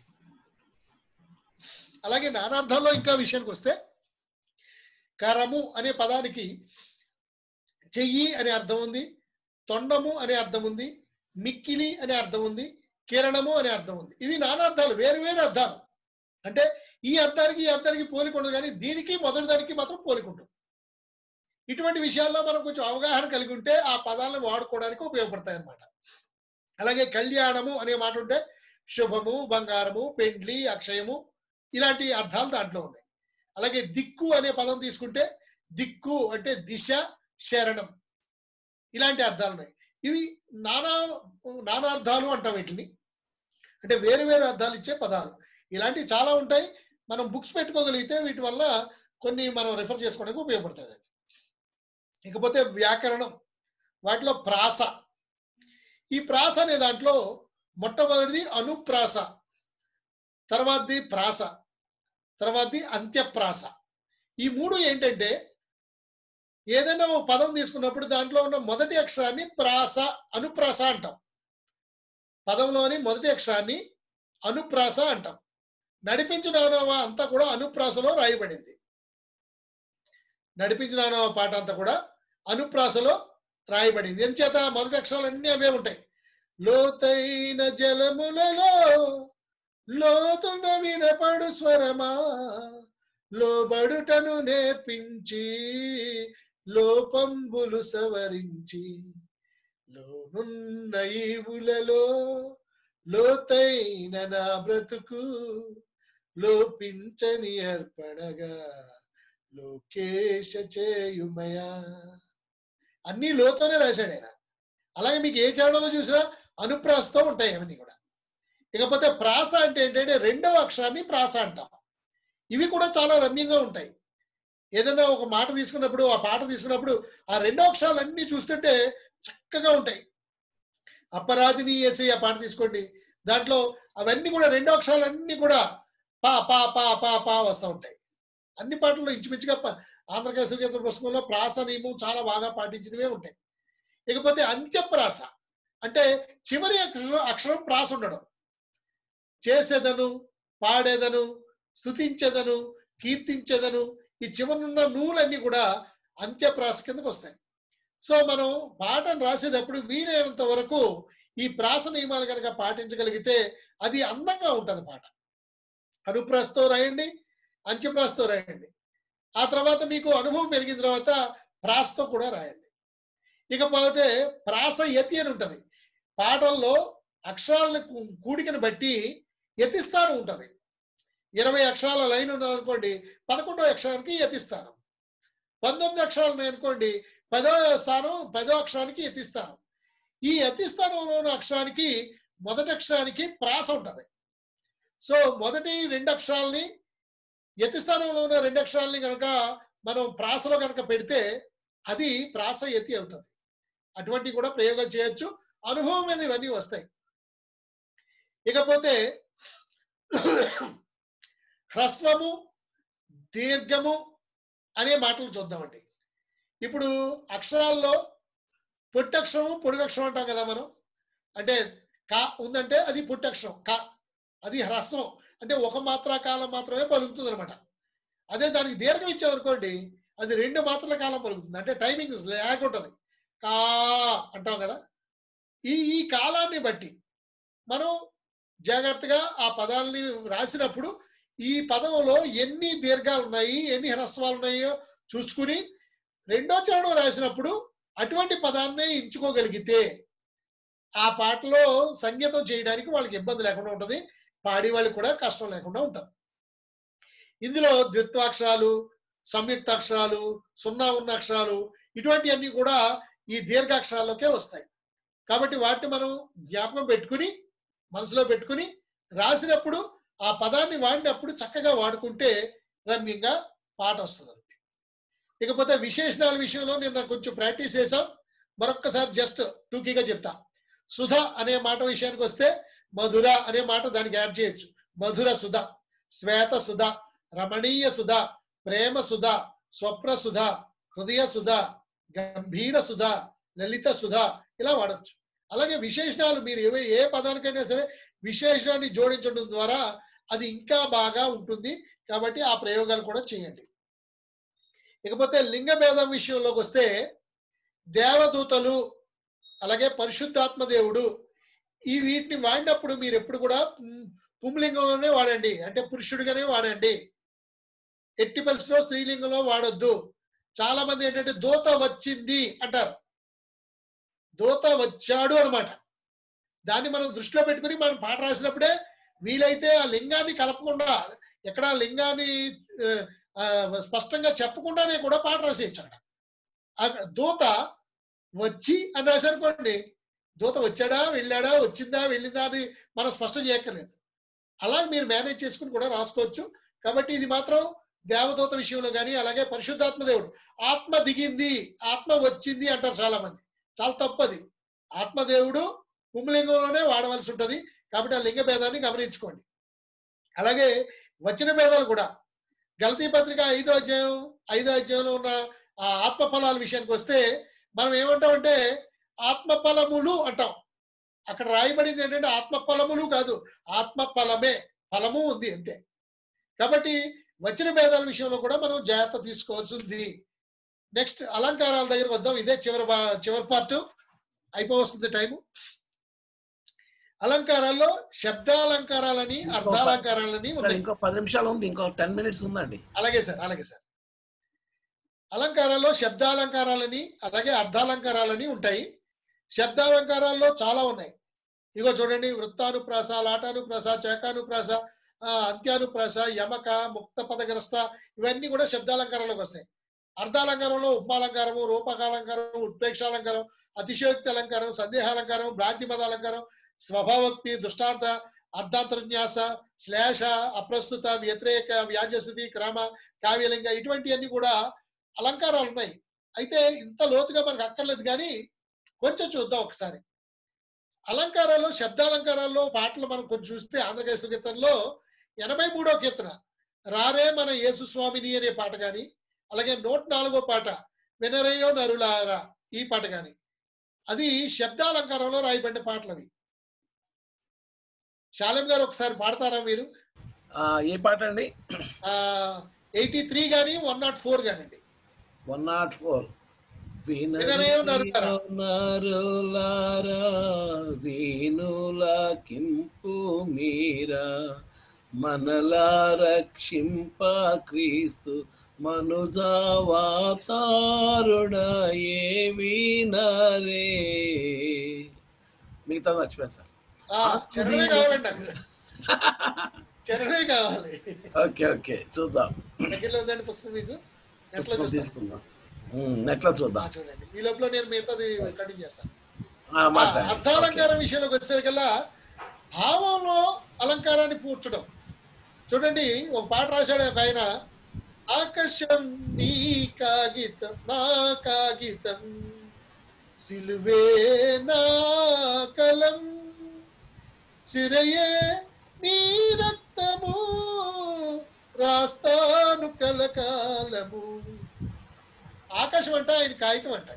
అలాగే నానార్థంలో ఇంకా విషయానికి వస్తే కరము అనే పదానికి చెయ్యి అనే అర్థం ఉంది తొండము అనే అర్థం ఉంది మిక్కిలి అనే అర్థం ఉంది కిరణము అనే అర్థం ఉంది ఇవి నానార్థాలు వేరు వేరు అర్థాలు అంటే ఈ అర్థానికి ఈ అర్థానికి పోలిక ఉండదు కానీ దీనికి మొదటి దానికి మాత్రం పోలిక ఉంటుంది ఇటువంటి విషయాల్లో మనం కొంచెం అవగాహన కలిగి ఉంటే ఆ పదాలను వాడుకోవడానికి ఉపయోగపడతాయి అన్నమాట అలాగే కళ్యాణము అనే మాట ఉంటే శుభము బంగారము పెండ్లి అక్షయము ఇలాంటి అర్థాలు దాంట్లో ఉన్నాయి అలాగే దిక్కు అనే పదం తీసుకుంటే దిక్కు అంటే దిశ శరణం ఇలాంటి అర్థాలు ఉన్నాయి ఇవి నానా నానార్థాలు అంటాం వీటిని అంటే వేరు వేరు అర్థాలు ఇచ్చే పదాలు ఇలాంటివి చాలా ఉంటాయి మనం బుక్స్ పెట్టుకోగలిగితే వీటి వల్ల కొన్ని మనం రిఫర్ చేసుకోవడానికి ఉపయోగపడుతుంది ఇకపోతే వ్యాకరణం వాటిలో ప్రాస ఈ ప్రాస అనే దాంట్లో మొట్టమొదటిది అనుప్రాస తర్వాతది ప్రాస తర్వాతది అంత్యప్రాస ఈ మూడు ఏంటంటే ఏదైనా ఒక పదం తీసుకున్నప్పుడు దాంట్లో ఉన్న మొదటి అక్షరాన్ని ప్రాస అనుప్రాస అంటాం పదంలోని మొదటి అక్షరాన్ని అనుప్రాస అంటాం నడిపించిన అంతా కూడా అనుప్రాసలో రాయబడింది నడిపించిన పాట అంతా కూడా అనుప్రాసలో రాయబడింది ఎంచేత మొదటి అక్షరాలన్నీ అవే ఉంటాయి లోతైన జలములలో లోతున వినపడు స్వరమా లోబడుటను నేర్పించి లోపంబులు సవరించి లోనున్న ఈవులలో లోతైన నా బ్రతుకు లోపించని అర్పణగా లోకేశ చేయుమయా అన్ని లోతోనే రాశాడు ఆయన అలాగే మీకు ఏ చరణంలో చూసినా అనుప్రాసతో ఉంటాయి అవన్నీ కూడా ఇకపోతే ప్రాస అంటే ఏంటంటే రెండవ అక్షరాన్ని ప్రాస అంటాం ఇవి కూడా చాలా రమ్యంగా ఉంటాయి ఏదైనా ఒక మాట తీసుకున్నప్పుడు ఆ పాట తీసుకున్నప్పుడు ఆ రెండో అక్షరాలన్నీ చూస్తుంటే చక్కగా ఉంటాయి అపరాధిని వేసి ఆ పాట తీసుకోండి దాంట్లో అవన్నీ కూడా రెండో అక్షరాలన్నీ కూడా పా పా పా పా పా వస్తూ ఉంటాయి అన్ని పాటల్లో ఇంచుమించుగా ప- ఆంధ్రప్రదేశ్ కేంద్ర పుస్తకంలో ప్రాస నియమం చాలా బాగా పాటించినవే ఉంటాయి ఇకపోతే అంత్యప్రాస అంటే చివరి అక్షరం అక్షరం ప్రాస ఉండడం చేసేదను పాడేదను స్తుతించేదను కీర్తించేదను ఈ చివరనున్న నూలన్నీ కూడా అంత్యప్రాస కిందకు వస్తాయి సో మనం పాటను రాసేటప్పుడు వీలైనంత వరకు ఈ ప్రాస నియమాలు కనుక పాటించగలిగితే అది అందంగా ఉంటది పాట అనుప్రాసతో రాయండి అంత్యప్రాసతో రాయండి ఆ తర్వాత మీకు అనుభవం పెరిగిన తర్వాత ప్రాసతో కూడా రాయండి ఇకపోతే ప్రాస యతి అని ఉంటది పాటల్లో అక్షరాలను కూ- కూడికను బట్టి యతిస్థానం ఉంటది ఇరవై అక్షరాల లైన్ ఉన్నదనుకోండి పదకొండో అక్షరానికి యతిస్థానం పంతొమ్మిది అక్షరాలు ఉన్నాయనుకోండి పదో స్థానం పదో అక్షరానికి యతిస్థానం ఈ యతిస్థానంలో ఉన్న అక్షరానికి మొదటి అక్షరానికి ప్రాస ఉంటది సో మొదటి రెండు అక్షరాలని యతి స్థానంలో ఉన్న రెండు అక్షరాలని కనుక మనం ప్రాసలో కనుక పెడితే అది ప్రాస యతి అవుతుంది అటువంటి కూడా ప్రయోగం చేయొచ్చు అనుభవం మీద ఇవన్నీ వస్తాయి ఇకపోతే హ్రస్వము దీర్ఘము అనే మాటలు చూద్దామండి ఇప్పుడు అక్షరాల్లో పొట్టక్షరము పొడుగక్షరం అంటాం కదా మనం అంటే కా ఉందంటే అది పుట్టక్షరం కా అది హ్రస్వం అంటే ఒక మాత్రా కాలం మాత్రమే పలుకుతుంది అనమాట అదే దానికి దీర్ఘం ఇచ్చామనుకోండి అది రెండు మాత్రల కాలం పలుకుతుంది అంటే టైమింగ్ ల్యాగ్ ఉంటుంది కా అంటాం కదా ఈ ఈ కాలాన్ని బట్టి మనం జాగ్రత్తగా ఆ పదాలని రాసినప్పుడు ఈ పదంలో ఎన్ని దీర్ఘాలు ఉన్నాయి ఎన్ని హ్రస్వాలు ఉన్నాయో చూసుకుని రెండో చరణం రాసినప్పుడు అటువంటి పదాన్నే ఎంచుకోగలిగితే ఆ పాటలో సంగీతం చేయడానికి వాళ్ళకి ఇబ్బంది లేకుండా ఉంటుంది పాడే వాళ్ళకి కూడా కష్టం లేకుండా ఉంటుంది ఇందులో ద్విత్వాక్షరాలు సంయుక్తాక్షరాలు సున్నా ఉన్న అక్షరాలు ఇటువంటివన్నీ కూడా ఈ దీర్ఘాక్షరాల్లోకే వస్తాయి కాబట్టి వాటిని మనం జ్ఞాపకం పెట్టుకుని మనసులో పెట్టుకుని రాసినప్పుడు ఆ పదాన్ని వాడినప్పుడు చక్కగా వాడుకుంటే రమ్యంగా పాట వస్తుంది ఇకపోతే విశేషణాల విషయంలో నేను కొంచెం ప్రాక్టీస్ చేసాం మరొక్కసారి జస్ట్ టూకీగా చెప్తా సుధ అనే మాట విషయానికి వస్తే మధుర అనే మాట దానికి యాడ్ చేయొచ్చు మధుర సుధ శ్వేత సుధ రమణీయ సుధ ప్రేమ సుధ స్వప్న సుధ హృదయ సుధ గంభీర సుధ లలిత సుధ ఇలా వాడచ్చు అలాగే విశేషణాలు మీరు ఏ ఏ పదానికైనా సరే విశేషణాన్ని జోడించడం ద్వారా అది ఇంకా బాగా ఉంటుంది కాబట్టి ఆ ప్రయోగాలు కూడా చేయండి ఇకపోతే లింగ భేదం విషయంలోకి వస్తే దేవదూతలు అలాగే పరిశుద్ధాత్మ దేవుడు ఈ వీటిని వాడినప్పుడు మీరు ఎప్పుడు కూడా పుం- పుంలింగంలోనే వాడండి అంటే పురుషుడిగానే వాడండి ఎట్టి పరిస్థితిలో స్త్రీలింగంలో వాడొద్దు చాలా మంది ఏంటంటే దూత వచ్చింది అంటారు దూత వచ్చాడు అన్నమాట దాన్ని మనం దృష్టిలో పెట్టుకుని మనం పాట రాసినప్పుడే వీలైతే ఆ లింగాన్ని కలపకుండా ఎక్కడ ఆ లింగాన్ని ఆ, ఆ, స్పష్టంగా చెప్పకుండానే కూడా పాట రాసేయచ్చు అక్కడ అక్కడ దూత వచ్చి అని రాశారనుకోండి దూత వచ్చాడా వెళ్ళాడా వచ్చిందా వెళ్ళిందా అని మనం స్పష్టం చేయక్కర్లేదు అలా మీరు మేనేజ్ చేసుకుని కూడా రాసుకోవచ్చు కాబట్టి ఇది మాత్రం దేవదూత విషయంలో కానీ అలాగే పరిశుద్ధాత్మ దేవుడు ఆత్మ దిగింది ఆత్మ వచ్చింది అంటారు చాలా మంది చాలా తప్పది ఆత్మదేవుడు పుంలింగంలోనే వాడవలసి ఉంటది కాబట్టి ఆ లింగ భేదాన్ని గమనించుకోండి అలాగే వచన భేదాలు కూడా గలతీ పత్రిక ఐదో అధ్యాయం ఐదో అధ్యాయంలో ఉన్న ఆ ఆత్మ ఫలాల విషయానికి వస్తే మనం ఏమంటామంటే ఆత్మ ఫలములు అంటాం అక్కడ రాయబడింది ఏంటంటే ఆత్మ ఫలములు కాదు ఆత్మ ఫలమే ఫలము ఉంది అంతే కాబట్టి వచన భేదాల విషయంలో కూడా మనం జాగ్రత్త తీసుకోవాల్సి ఉంది నెక్స్ట్ అలంకారాల దగ్గరకు వద్దాం ఇదే చివరి భా- చివరి పార్ట్ అయిపోవస్తుంది టైము అలంకారాల్లో శబ్దాలంకారాలని అర్ధాలంకారాలని సార్ ఉన్నాయి ఇంకో పది నిమిషాలు ఉంది ఇంకో టెన్ మినిట్స్ ఉందండి అలాగే సార్ అలాగే సార్ అలంకారాల్లో శబ్దాలంకారాలని అలాగే అర్ధాలంకారాలని ఉంటాయి శబ్దాలంకారాల్లో చాలా ఉన్నాయి ఇగో చూడండి వృత్తానుప్రాస లాటానుప్రాస చేకానుప్రాస ఆ, అంత్యానుప్రాస యమక ముక్త పదగ్రస్త ఇవన్నీ కూడా శబ్దాలంకారంలోకి వస్తాయి అర్ధాలంకారంలో ఉపమాలంకారము రూపకాలంకారం ఉత్ప్రేక్షాలంకారం అతిశయోక్తి అలంకారం సందేహాలంకారం భ్రాంతి మద అలంకారం స్వభావక్తి దృష్టాంత అర్ధాంతర్న్యాస శ్లేష అప్రస్తుత వ్యతిరేక వ్యాజస్థితి క్రమ కావ్యలింగ ఇటువంటివన్నీ కూడా అలంకారాలు ఉన్నాయి అయితే ఇంత లోతుగా మనకు అక్కర్లేదు కానీ కొంచెం చూద్దాం ఒకసారి అలంకారాలు శబ్దాలంకారాల్లో పాటలు మనం కొంచెం చూస్తే ఆంధ్రకేశ్వర కీర్తనలో ఎనభై మూడో కీర్తన రారే మన యేసు స్వామిని అనే పాట కానీ అలాగే నూట నాలుగో పాట వినరేయో నరులారా ఈ పాట కానీ అది శబ్దాలంకారంలో రాయబడిన పాటలు అవి శాలం గారు ఒకసారి పాడతారా మీరు ఆ, ఏ పాట అండి ఎయిటీ త్రీ కానీ వన్ నాట్ ఫోర్ కానండి వన్ నాట్ ఫోర్ వినరేయో నరులారా. నరులారా వీనుల కింపు మీరా మనలా రక్షింప క్రీస్తు మనుజావాతారుడయే వినరే మిగతా మర్చిపోయాను సార్ ఆ, చరణమే కావాలండి నాకు చరణమే కావాలి ఓకే ఓకే చూద్దాం దగ్గరలో ఉందండి పుస్తకం మీకు నెట్లో పుస్తకం చూస్తాను తీసుకుందాం ఉమ్, నెట్లో ఆ, చూద్దాం చూడండి ఈ లోపల నేను మిగతాది కంటిన్యూ చేస్తాను ఆ, ఆ, మాట్లాడండి. అర్థాలంకారం విషయంలోకి వచ్చేసరికల్లా భావంలో అలంకారాన్ని పూడ్చడం చూడండి ఒక పాట రాశాడు ఒక ఆయన ఆకాశం నీ కాగితం నా కాగితం సిలువే నా కలం సిరయే నీ రక్తము కాస్తాను కలకాలము ఆకాశం అంట ఆయన కాగితం అంట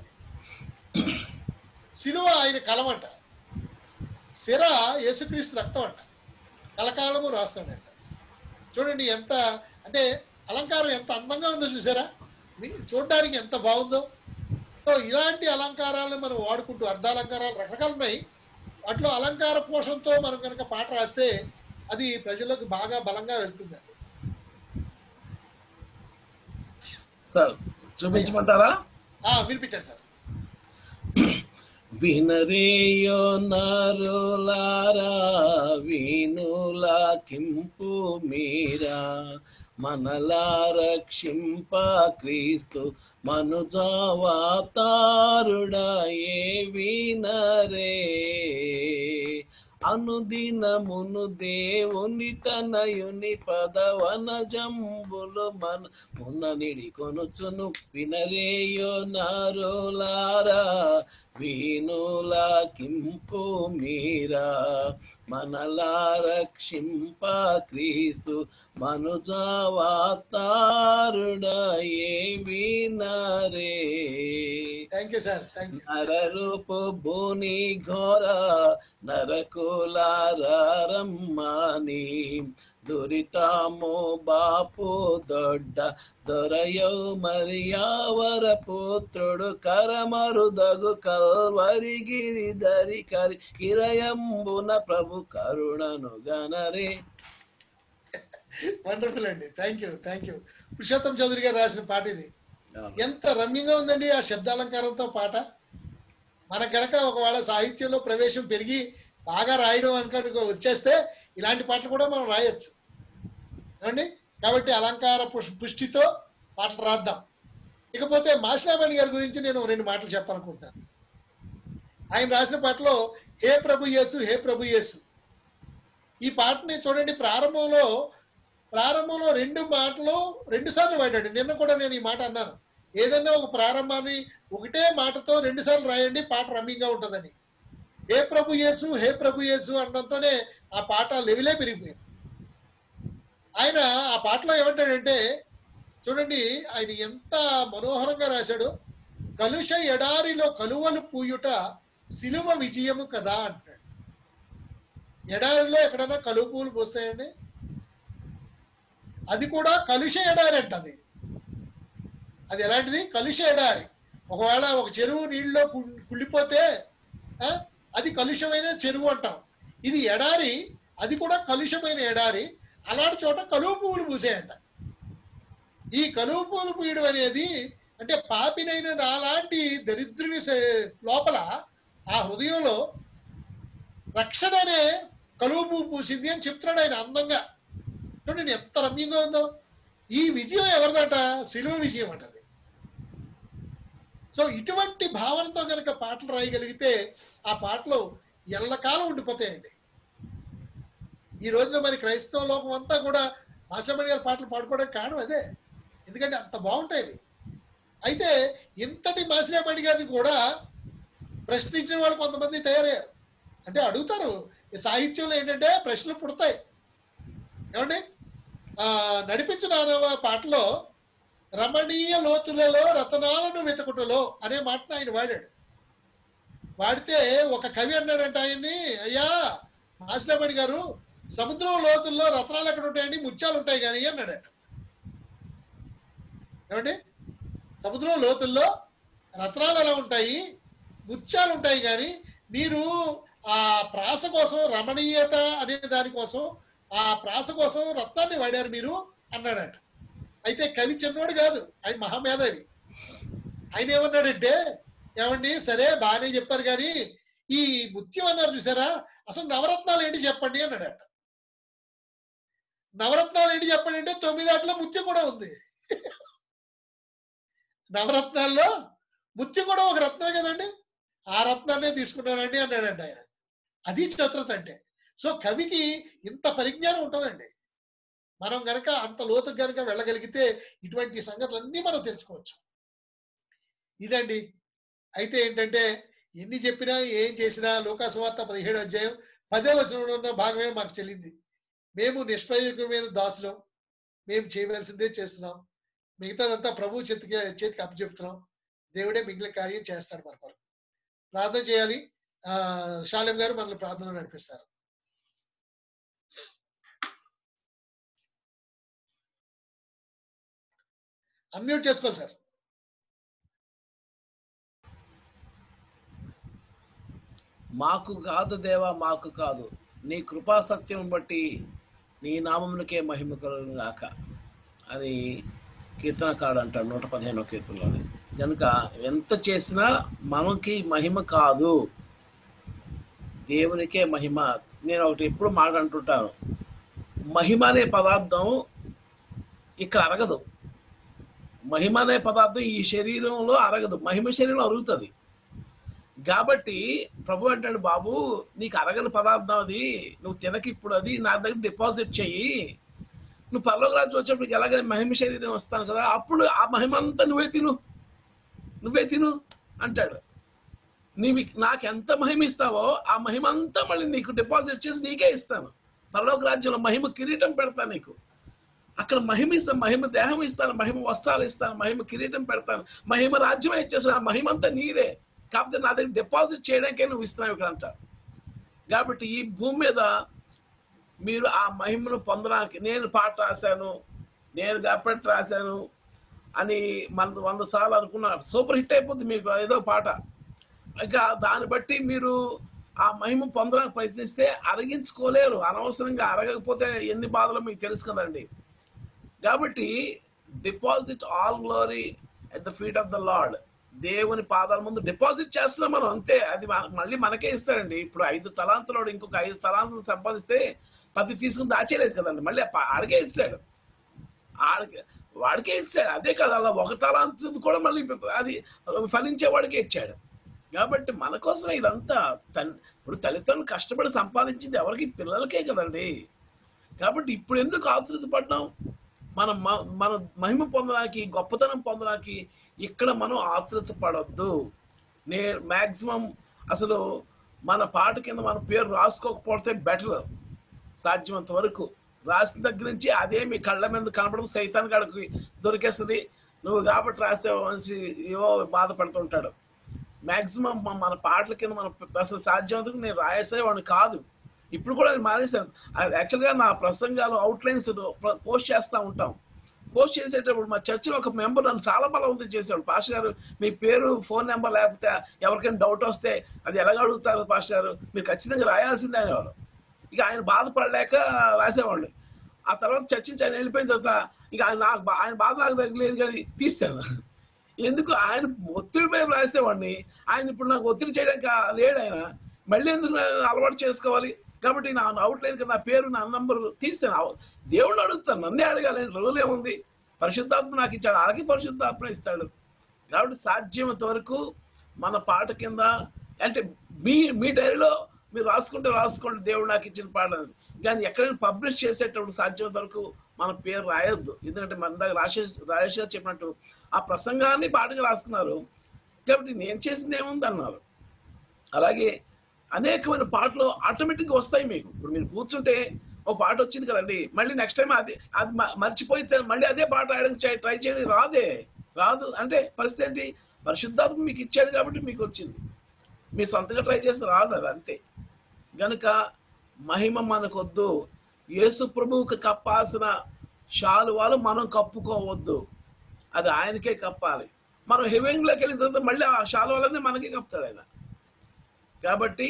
సిలువ ఆయన కలం అంట సిర యేసుక్రీస్తు రక్తం అంట కలకాలము రాస్తాడంట చూడండి ఎంత అంటే అలంకారం ఎంత అందంగా ఉందో చూసారా మీ- చూడడానికి ఎంత బాగుందో సో ఇలాంటి అలంకారాలను మనం వాడుకుంటూ అర్ధాలంకారాలు రకరకాలు ఉన్నాయి వాటిలో అలంకార పోషణతో మనం కనుక పాట రాస్తే అది ప్రజలకు బాగా బలంగా వెళ్తుందండి సార్ చూపించమంటారా ఆ, వినిపించండి సార్ వినరేయో నరులారా వీనులాకింపు మీరా మనలా రక్షింప క్రీస్తు మనుజావాతారుడాయే వినరే అనుదినమును దేవుని తనయుని పదవన జంబులు మన మున నిడి కొనుచును వినరేయో నరులారా వీనులా కింపు మీరా మనలా రక్షింప క్రీస్తు మనుజావాతారుడయే వినరే thank you sir thank you నరరూపు భూని ఘోర నరకులారమ్మని దురితాము బాపు దొడ్డ దొరయౌ మరియావర పుత్రుడు కరమరుదగు కల్వరి గిరిధరి కరి కిరయంబున ప్రభు కరుణను గనరే వండర్ఫుల్ అండి thank you thank you Purushottam Chowdary గారు రాసిన పాట ఇది ఎంత రమ్యంగా ఉందండి ఆ శబ్దాలంకారంతో పాట మన కనుక ఒకవేళ సాహిత్యంలో ప్రవేశం పెరిగి బాగా రాయడం అనుకనుక వచ్చేస్తే ఇలాంటి పాటలు కూడా మనం రాయొచ్చు ఏమండి కాబట్టి అలంకార పుష్- పుష్టితో పాటలు రాద్దాం ఇకపోతే మాసినామణి గారి గురించి నేను రెండు మాటలు చెప్పాలనుకుంటున్నాను ఆయన రాసిన పాటలో హే ప్రభు యేసు హే ప్రభు యేసు ఈ పాటని చూడండి ప్రారంభంలో ప్రారంభంలో రెండు మాటలు రెండు సార్లు వాడాడు నిన్న కూడా నేను ఈ మాట అన్నాను ఏదైనా ఒక ప్రారంభాన్ని ఒకటే మాటతో రెండు సార్లు రాయండి పాట రమ్యంగా ఉంటుందని హే ప్రభు యేసు హే ప్రభు యేసు అనడంతోనే ఆ పాట లెవెలే పెరిగిపోయింది ఆయన ఆ పాటలో ఏమంటాడంటే చూడండి ఆయన ఎంత మనోహరంగా రాశాడు కలుష ఎడారిలో కలువలు పూయుట సిలువ విజయము కదా అంటాడు ఎడారిలో ఎక్కడైనా కలువ పువ్వులు పూస్తాయండి అది కూడా కలుష ఎడారి అంట అది అది ఎలాంటిది కలుష ఎడారి ఒకవేళ ఒక చెరువు నీళ్ళలో కు- కుళ్ళిపోతే ఆ, అది కలుషమైన చెరువు అంటాం ఇది ఎడారి అది కూడా కలుషమైన ఎడారి అలాంటి చోట కలువ పువ్వులు పూసాయంట ఈ కలువ పువ్వులు పూయడం అనేది అంటే పాపినైన నాలాంటి దరిద్రుని సే- లోపల ఆ హృదయంలో రక్షణ అనే కలువ పువ్వు పూసింది అని చెప్తున్నాడు ఆయన అందంగా చూడండి ఎంత రమ్యంగా ఉందో ఈ విజయం ఎవరిదట సిలువ విజయం అంటది సో ఇటువంటి భావనతో కనుక పాటలు రాయగలిగితే ఆ పాటలు ఎల్లకాలం ఉండిపోతాయండి ఈ రోజున మరి క్రైస్తవ లోకం అంతా కూడా మాస్టర్మణి గారి పాటలు పాడుకోవడానికి కారణం అదే ఎందుకంటే అంత బాగుంటాయి ఇవి. అయితే ఇంతటి మాసిరామణి గారిని కూడా ప్రశ్నించిన వాళ్ళు కొంతమంది తయారయ్యారు అంటే అడుగుతారు ఈ సాహిత్యంలో ఏంటంటే ప్రశ్నలు పుడతాయి ఏమండి ఆ నడిపించిన అనే పాటలో రమణీయ లోతులలో రతనాలను వెతుకుటలో అనే మాటను ఆయన వాడాడు వాడితే ఒక కవి అన్నాడంట ఆయన్ని అయ్యా మాసిలామణి గారు సముద్రం లోతుల్లో రత్నాలు ఎక్కడ ఉంటాయండి ముత్యాలు ఉంటాయి కానీ అన్నాడట ఏమండి సముద్రం లోతుల్లో రత్నాలు ఎలా ఉంటాయి ముత్యాలు ఉంటాయి కానీ మీరు ఆ ప్రాస కోసం రమణీయత అనే దానికోసం ఆ ప్రాస కోసం రత్నాన్ని వాడారు మీరు అన్నాడట అయితే కవి చిన్నోడు కాదు ఆయన మహామేధావి ఆయన ఏమన్నాడంటే ఏమండి సరే బాగానే చెప్పారు కానీ ఈ ముత్యం అన్నారు చూసారా అసలు నవరత్నాలు ఏంటి చెప్పండి అన్నాడట నవరత్నాలు ఏంటి చెప్పండి అంటే తొమ్మిది ఆటలో ముత్యం కూడా ఉంది నవరత్నాల్లో ముత్యం కూడా ఒక రత్నమే కదండి ఆ రత్నాన్నే తీసుకున్నానండి అన్నాడండి ఆయన అది చతురత అంటే సో కవికి ఇంత పరిజ్ఞానం ఉంటుందండి మనం గనక అంత లోతుకు గనక వెళ్ళగలిగితే ఇటువంటి సంగతులన్నీ మనం తెలుసుకోవచ్చు ఇదండి అయితే ఏంటంటే ఎన్ని చెప్పినా ఏం చేసినా లోకాసువార్త పదిహేడు అధ్యాయం పదే వచనంలో ఉన్న భాగమే మాకు చెల్లింది మేము నిష్ప్రయోజకమైన దాసులం మేము చేయవలసిందే చేస్తున్నాం మిగతాదంతా ప్రభు చేతికి చేతికి అప్పచెప్తున్నాం దేవుడే మిగిలిన కార్యం చేస్తాడు మన కొరకు ప్రార్థన చేయాలి ఆ శాలెం గారు మనల్ని ప్రార్థన నడిపిస్తారు అన్మ్యూట్ చేసుకోండి సార్ మాకు కాదు దేవా మాకు కాదు నీ కృపా సత్యం బట్టి నీ నామమునికే మహిమ కలుగును గాక అని కీర్తనకాడు అంటాడు నూట పదిహేనో కీర్తనలోని కనుక ఎంత చేసినా మనకి మహిమ కాదు దేవునికే మహిమ నేను ఒకటి ఎప్పుడు మాట అంటుంటాను మహిమ అనే పదార్థం ఇక్కడ అరగదు మహిమ అనే పదార్థం ఈ శరీరంలో అరగదు మహిమ శరీరంలో అరుగుతుంది కాబట్టి ప్రభు అంటాడు బాబు నీకు అరగని పదార్థం అది నువ్వు తినకి ఇప్పుడు అది నా దగ్గర డిపాజిట్ చెయ్యి నువ్వు పర్లోక రాజు వచ్చేప్పటికి ఎలాగైనా మహిమ శరీరం వస్తాను కదా అప్పుడు ఆ మహిమ అంతా నువ్వే తిను నువ్వే తిను అంటాడు నీవి నాకు ఎంత మహిమ ఇస్తావో ఆ మహిమ అంతా మళ్ళీ నీకు డిపాజిట్ చేసి నీకే ఇస్తాను పరలోక రాజ్యంలో మహిమ కిరీటం పెడతాను నీకు అక్కడ మహిమ ఇస్తాను మహిమ దేహం ఇస్తాను మహిమ వస్త్రాలు ఇస్తాను మహిమ కిరీటం పెడతాను మహిమ రాజ్యం ఇచ్చేస్తాను ఆ మహిమ అంతా నీదే కాకపోతే నా దగ్గర డిపాజిట్ చేయడానికే నువ్వు ఇస్తున్నావు ఇక్కడ అంటారు కాబట్టి ఈ భూమి మీద మీరు ఆ మహిమను పొందడానికి నేను పాట రాశాను నేను గప్పటి రాశాను అని మన వంద సార్లు అనుకున్నా సూపర్ హిట్ అయిపోతుంది మీకు ఏదో పాట ఇక దాన్ని బట్టి మీరు ఆ మహిమ పొందడానికి ప్రయత్నిస్తే అరగించుకోలేరు అనవసరంగా అరగకపోతే ఎన్ని బాధలు మీకు తెలుసు కదండి కాబట్టి deposit all glory at the feet of the Lord దేవుని పాదాల ముందు డిపాజిట్ చేస్తున్నాం మనం అంతే అది మన- మళ్ళీ మనకే ఇస్తాడండి ఇప్పుడు ఐదు తలాంతులోడు ఇంకొక ఐదు తలాంతులు సంపాదిస్తే పది తీసుకుని దాచేయలేదు కదండి మళ్ళీ ఆ ప- ఆడికే ఇస్తాడు ఆడికి వాడికే ఇచ్చాడు అదే కాదు అలా ఒక తలాంతు కూడా మళ్ళీ అది ఫలించే వాడికే ఇచ్చాడు కాబట్టి మన కోసం ఇదంతా తన్ ఇప్పుడు తల్లిదండ్రులు కష్టపడి సంపాదించింది ఎవరికి పిల్లలకే కదండి కాబట్టి ఇప్పుడు ఎందుకు ఆతృత పడ్డాం మనం మ- మన మహిమ పొందడానికి గొప్పతనం పొందడానికి ఇక్కడ మనం ఆతృత పడొద్దు నే మ్యాక్సిమం అసలు మన పాట కింద మన పేరు రాసుకోకపోతే బెటర్ సాధ్యమంత వరకు రాసిన దగ్గర నుంచి అదే మీ కళ్ళ మీద కనపడదు సైతాన్ గడకి దొరికేస్తుంది నువ్వు కాబట్టి రాసావు అని ఏవో బాధపడుతుంటాడు మ్యాక్సిమం మన పాటల కింద మన అసలు సాధ్యమంతకు నేను రాసేవాడిని కాదు ఇప్పుడు కూడా నేను మానేశాను యాక్చువల్గా నా ప్రసంగాలు అవుట్లైన్స్ పోస్ట్ చేస్తూ ఉంటాం పోస్ట్ చేసేటప్పుడు మా చర్చిలో ఒక మెంబర్ నన్ను చాలా బలవంతం చేసేవాడు పాస్టర్ గారు మీ పేరు ఫోన్ నెంబర్ లేకపోతే ఎవరికైనా డౌట్ వస్తే అది ఎలాగ అడుగుతారు పాస్టర్ గారు మీరు ఖచ్చితంగా రాయాల్సిందే అనేవారు ఇక ఆయన బాధపడలేక రాసేవాళ్ళు ఆ తర్వాత చర్చించి ఆయన వెళ్ళిపోయిన తర్వాత ఇక ఆయన నాకు బా- ఆయన బాధ నాకు తగ్గలేదు కానీ తీస్తాను ఎందుకు ఆయన ఒత్తిడి మీద రాసేవాడిని ఆయన ఇప్పుడు నాకు ఒత్తిడి చేయడానికి ఆ- లేడు ఆయన మళ్ళీ ఎందుకు నేను అలవాటు చేసుకోవాలి కాబట్టి నా అవుట్లైన్ నా పేరు నా నంబర్ తీస్తాను అవ- దేవుడిని అడుగుతాను నన్నే అడగాలి రోజులు ఏముంది పరిశుద్ధాత్మ నాకు ఇచ్చాడు అలాగే పరిశుద్ధాత్మ ఇస్తాడు కాబట్టి సాధ్యమంత వరకు మన పాట కింద అంటే మీ మీ డైరీలో మీరు రాసుకుంటే రాసుకోండి దేవుడు నాకు ఇచ్చిన పాట అని. కానీ ఎక్కడైనా పబ్లిష్ చేసేటప్పుడు సాధ్యమంత వరకు మన పేరు రాయొద్దు ఎందుకంటే మన దగ్గర రాజేష్ రాజేష్ గారు చెప్పినట్టు ఆ ప్రసంగాన్ని పాటగా రాసుకున్నారు కాబట్టి నేను చేసింది ఏముంది అన్నారు అలాగే అనేకమైన పాటలు ఆటోమేటిక్గా వస్తాయి మీకు ఇప్పుడు మీరు కూర్చుంటే ఒక పాట వచ్చింది కదండి మళ్ళీ నెక్స్ట్ టైం అది అది మ- మర్చిపోతే మళ్ళీ అదే పాట రాయడానికి ట్రై చేయండి రాదే రాదు అంటే పరిస్థితి ఏంటి పరిశుద్ధాత్మ మీకు ఇచ్చాడు కాబట్టి మీకు వచ్చింది మీ సొంతగా ట్రై చేస్తే రాదు అది అంతే గనుక మహిమ మనకొద్దు యేసు ప్రభువుకి కప్పాల్సిన శాలువాలు మనం కప్పుకోవద్దు అది ఆయనకే కప్పాలి మనం హెవెంగ్లోకి వెళ్ళిన తర్వాత మళ్ళీ ఆ శాలువాలన్నీ మనకే కప్పుతాడు ఆయన కాబట్టి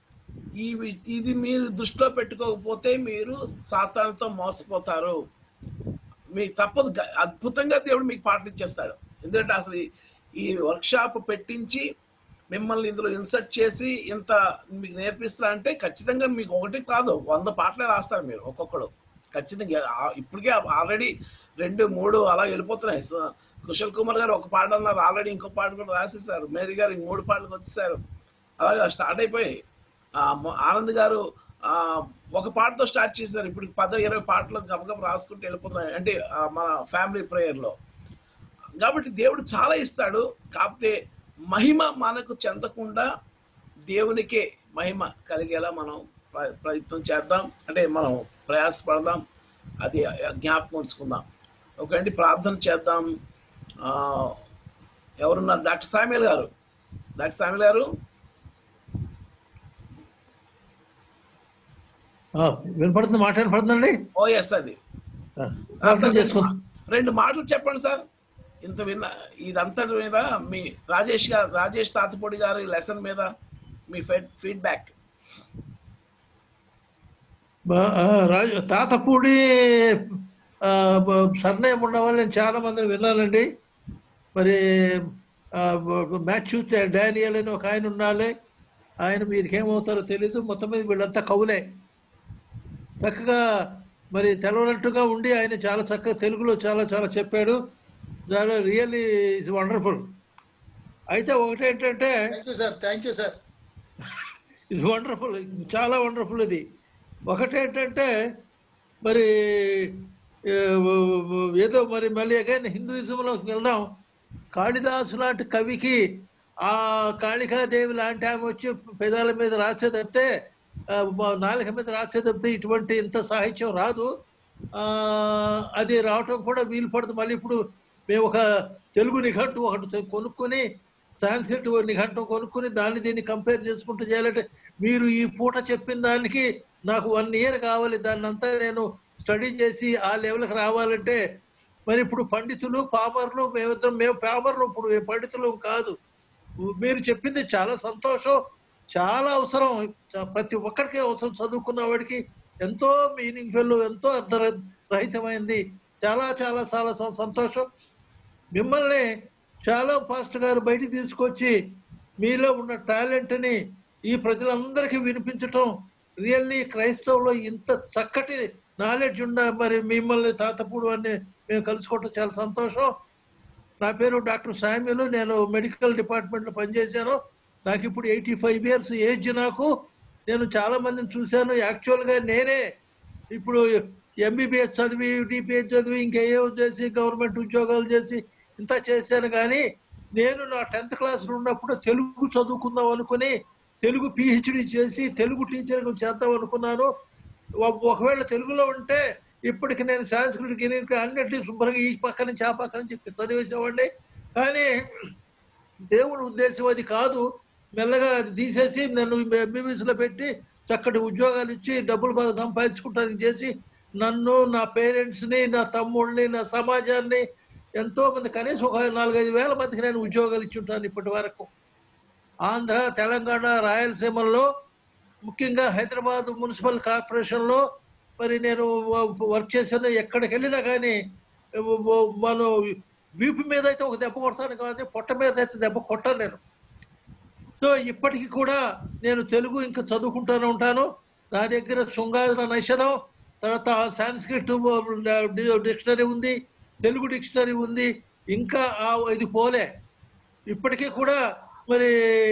ఈ వి- ఇది మీరు దృష్టిలో పెట్టుకోకపోతే మీరు సాతానుతో మోసపోతారు మీకు తప్పదు గ- అద్భుతంగా దేవుడు మీకు పాటలు ఇచ్చేస్తాడు ఎందుకంటే అసలు ఈ- ఈ వర్క్షాప్ పెట్టించి మిమ్మల్ని ఇందులో ఇన్సర్ట్ చేసి ఇంత మీకు నేర్పిస్తా అంటే ఖచ్చితంగా మీకు ఒకటి కాదు వంద పాటలే రాస్తారు మీరు ఒక్కొక్కడు ఖచ్చితంగా ఆ- ఇప్పటికే ఆల్రెడీ రెండు మూడు అలా వెళ్ళిపోతున్నాయి సో కుశల్ కుమార్ గారు ఒక పాట అన్నారు ఆల్రెడీ ఇంకో పాట కూడా రాసేసారు మేరీ గారు ఇంక మూడు పాటలకు వచ్చేసారు అలాగా స్టార్ట్ అయిపోయాయి ఆ, మ- ఆనంద్ గారు ఆ, ఒక పాటతో స్టార్ట్ చేశారు ఇప్పుడు పదో ఇరవై పాటలు గబగబ రాసుకుంటూ వెళ్ళిపోతున్నాయి అంటే ఆ, మన ఫ్యామిలీ ప్రేయర్లో కాబట్టి దేవుడు చాలా ఇస్తాడు కాకపోతే మహిమ మనకు చెందకుండా దేవునికే మహిమ కలిగేలా మనం ప్ర- ప్రయత్నం చేద్దాం అంటే మనం ప్రయాసపడదాం అది జ్ఞాపకం ఉంచుకుందాం ఓకే అండి ప్రార్థన చేద్దాం ఆ, ఎవరున్నారు డాక్టర్ సామ్యుల్ గారు డాక్టర్ సామ్యుల్ గారు ఆ, వినపడుతుంది మాట వినపడుతుందండి ఓ ఎస్ అది ఆ, ఆ, ప్రార్థన సార్, చేసుకుందాం రెండు మాటలు చెప్పండి సార్ ఇంత విన్న ఇదంతా మీద మీ రాజేష్ గారు రాజేష్ తాతపూడి గారి లెసన్ మీద మీ ఫీడ్బ్యాక్ బా- ఆ, రాజు తాతపూడి సర్నేమ్ ఉన్న వాళ్ళు నేను చాలా మందిని విన్నానండి మరి మ్యాథ్యూ డానియల్ అని ఒక ఆయన ఉండాలి ఆయన మీరికి ఏమవుతారో తెలీదు మొత్తం మీద వీళ్ళంతా కవులే చక్కగా మరి తెలవనట్టుగా ఉండి ఆయన చాలా చక్కగా తెలుగులో చాలా చాలా చెప్పాడు చాలా రియల్లీ ఇస్ వండర్ఫుల్ అయితే ఒకటేంటంటే thank you sir thank you sir ఇది వండర్ఫుల్ చాలా వండర్ఫుల్ ఇది ఒకటేంటంటే మరి ఏ, ఏదో మరి మళ్ళీ అగైన్ హిందూయిజంలోకి వెళ్దాం కాళిదాసు లాంటి కవికి ఆ కాళికాదేవి లాంటి ఆమె వచ్చి పెదాల మీద రాసే తప్పితే ఆ, మా నాలుక మీద రాసే తప్పితే ఇటువంటి ఇంత సాహిత్యం రాదు ఆ, అది రావటం కూడా వీలు పడదు మళ్ళీ ఇప్పుడు మేము ఒక తెలుగు నిఘంటు ఒకటి కొనుక్కొని సాంస్క్రిట్ నిఘంటం కొనుక్కుని దాన్ని దీన్ని కంపేర్ చేసుకుంటూ చేయాలంటే మీరు ఈ పూట చెప్పిన దానికి నాకు వన్ ఇయర్ కావాలి దాన్ని అంతా నేను స్టడీ చేసి ఆ లెవెల్కి రావాలంటే మరి ఇప్పుడు పండితులు పామర్లు మేమిద్దరం మేము పామర్లు ఇప్పుడు మేము పండితులు కాదు మీరు చెప్పింది చాలా సంతోషం చాలా అవసరం చ- ప్రతి ఒక్కరికి అవసరం చదువుకున్న వాడికి ఎంతో మీనింగ్ఫుల్ ఎంతో అర్థరహితమైంది చాలా చాలా చాలా సం- సంతోషం మిమ్మల్ని చాలా పాస్ట్ గారు బయటికి తీసుకొచ్చి మీలో ఉన్న టాలెంట్ని ఈ ప్రజలందరికీ వినిపించటం రియల్లీ క్రైస్తవులో ఇంత చక్కటి నాలెడ్జ్ ఉన్న మరి మిమ్మల్ని తాతపూడు అని మేము కలుసుకోవటం చాలా సంతోషం నా పేరు డాక్టర్ శామ్యులు నేను మెడికల్ డిపార్ట్మెంట్లో పనిచేశాను నాకు ఇప్పుడు ఎయిటీ ఫైవ్ ఇయర్స్ ఏజ్ నాకు నేను చాలా మందిని చూశాను యాక్చువల్గా నేనే ఇప్పుడు ఎంబీబీఎస్ చదివి డిపిహెచ్ చదివి ఇంకేయో చేసి గవర్నమెంట్ ఉద్యోగాలు చేసి ఇంత చేశాను కానీ నేను నా టెన్త్ క్లాస్లో ఉన్నప్పుడు తెలుగు చదువుకుందాం అనుకుని తెలుగు పిహెచ్డి చేసి తెలుగు టీచర్ చేద్దాం అనుకున్నాను ఒక- ఒకవేళ తెలుగులో ఉంటే ఇప్పటికి నేను సాంస్కృతిక గిరికి అన్నిటినీ శుభ్రంగా ఈ పక్క నుంచి ఆ పక్క నుంచి చదివేసేవాడిని కానీ దేవుని ఉద్దేశం అది కాదు మెల్లగా అది తీసేసి నన్ను ఎంబీబీఎస్ లో పెట్టి చక్కటి ఉద్యోగాలు ఇచ్చి డబ్బులు బాగా సంపాదించుకుంటానికి చేసి నన్ను నా పేరెంట్స్ ని నా తమ్ముడిని నా సమాజాన్ని ఎంతో మంది కనీసం ఒక నాలుగైదు వేల మందికి నేను ఉద్యోగాలు ఇచ్చి ఉంటాను ఇప్పటి వరకు ఆంధ్ర తెలంగాణ రాయలసీమల్లో ముఖ్యంగా హైదరాబాద్ మున్సిపల్ కార్పొరేషన్ లో మరి నేను వర్క్ చేశాను ఎక్కడికి వెళ్ళినా కానీ మనం వీపు మీద అయితే ఒక దెబ్బ కొడతాను కానీ పొట్ట మీద అయితే దెబ్బ కొట్టాను నేను సో ఇప్పటికీ కూడా నేను తెలుగు ఇంకా చదువుకుంటూనే ఉంటాను నా దగ్గర శృంగార నైషధం తర్వాత సాంస్క్రిట్ డిక్షనరీ ఉంది తెలుగు డిక్షనరీ ఉంది ఇంకా ఆ ఇది పోలే ఇప్పటికీ కూడా మరి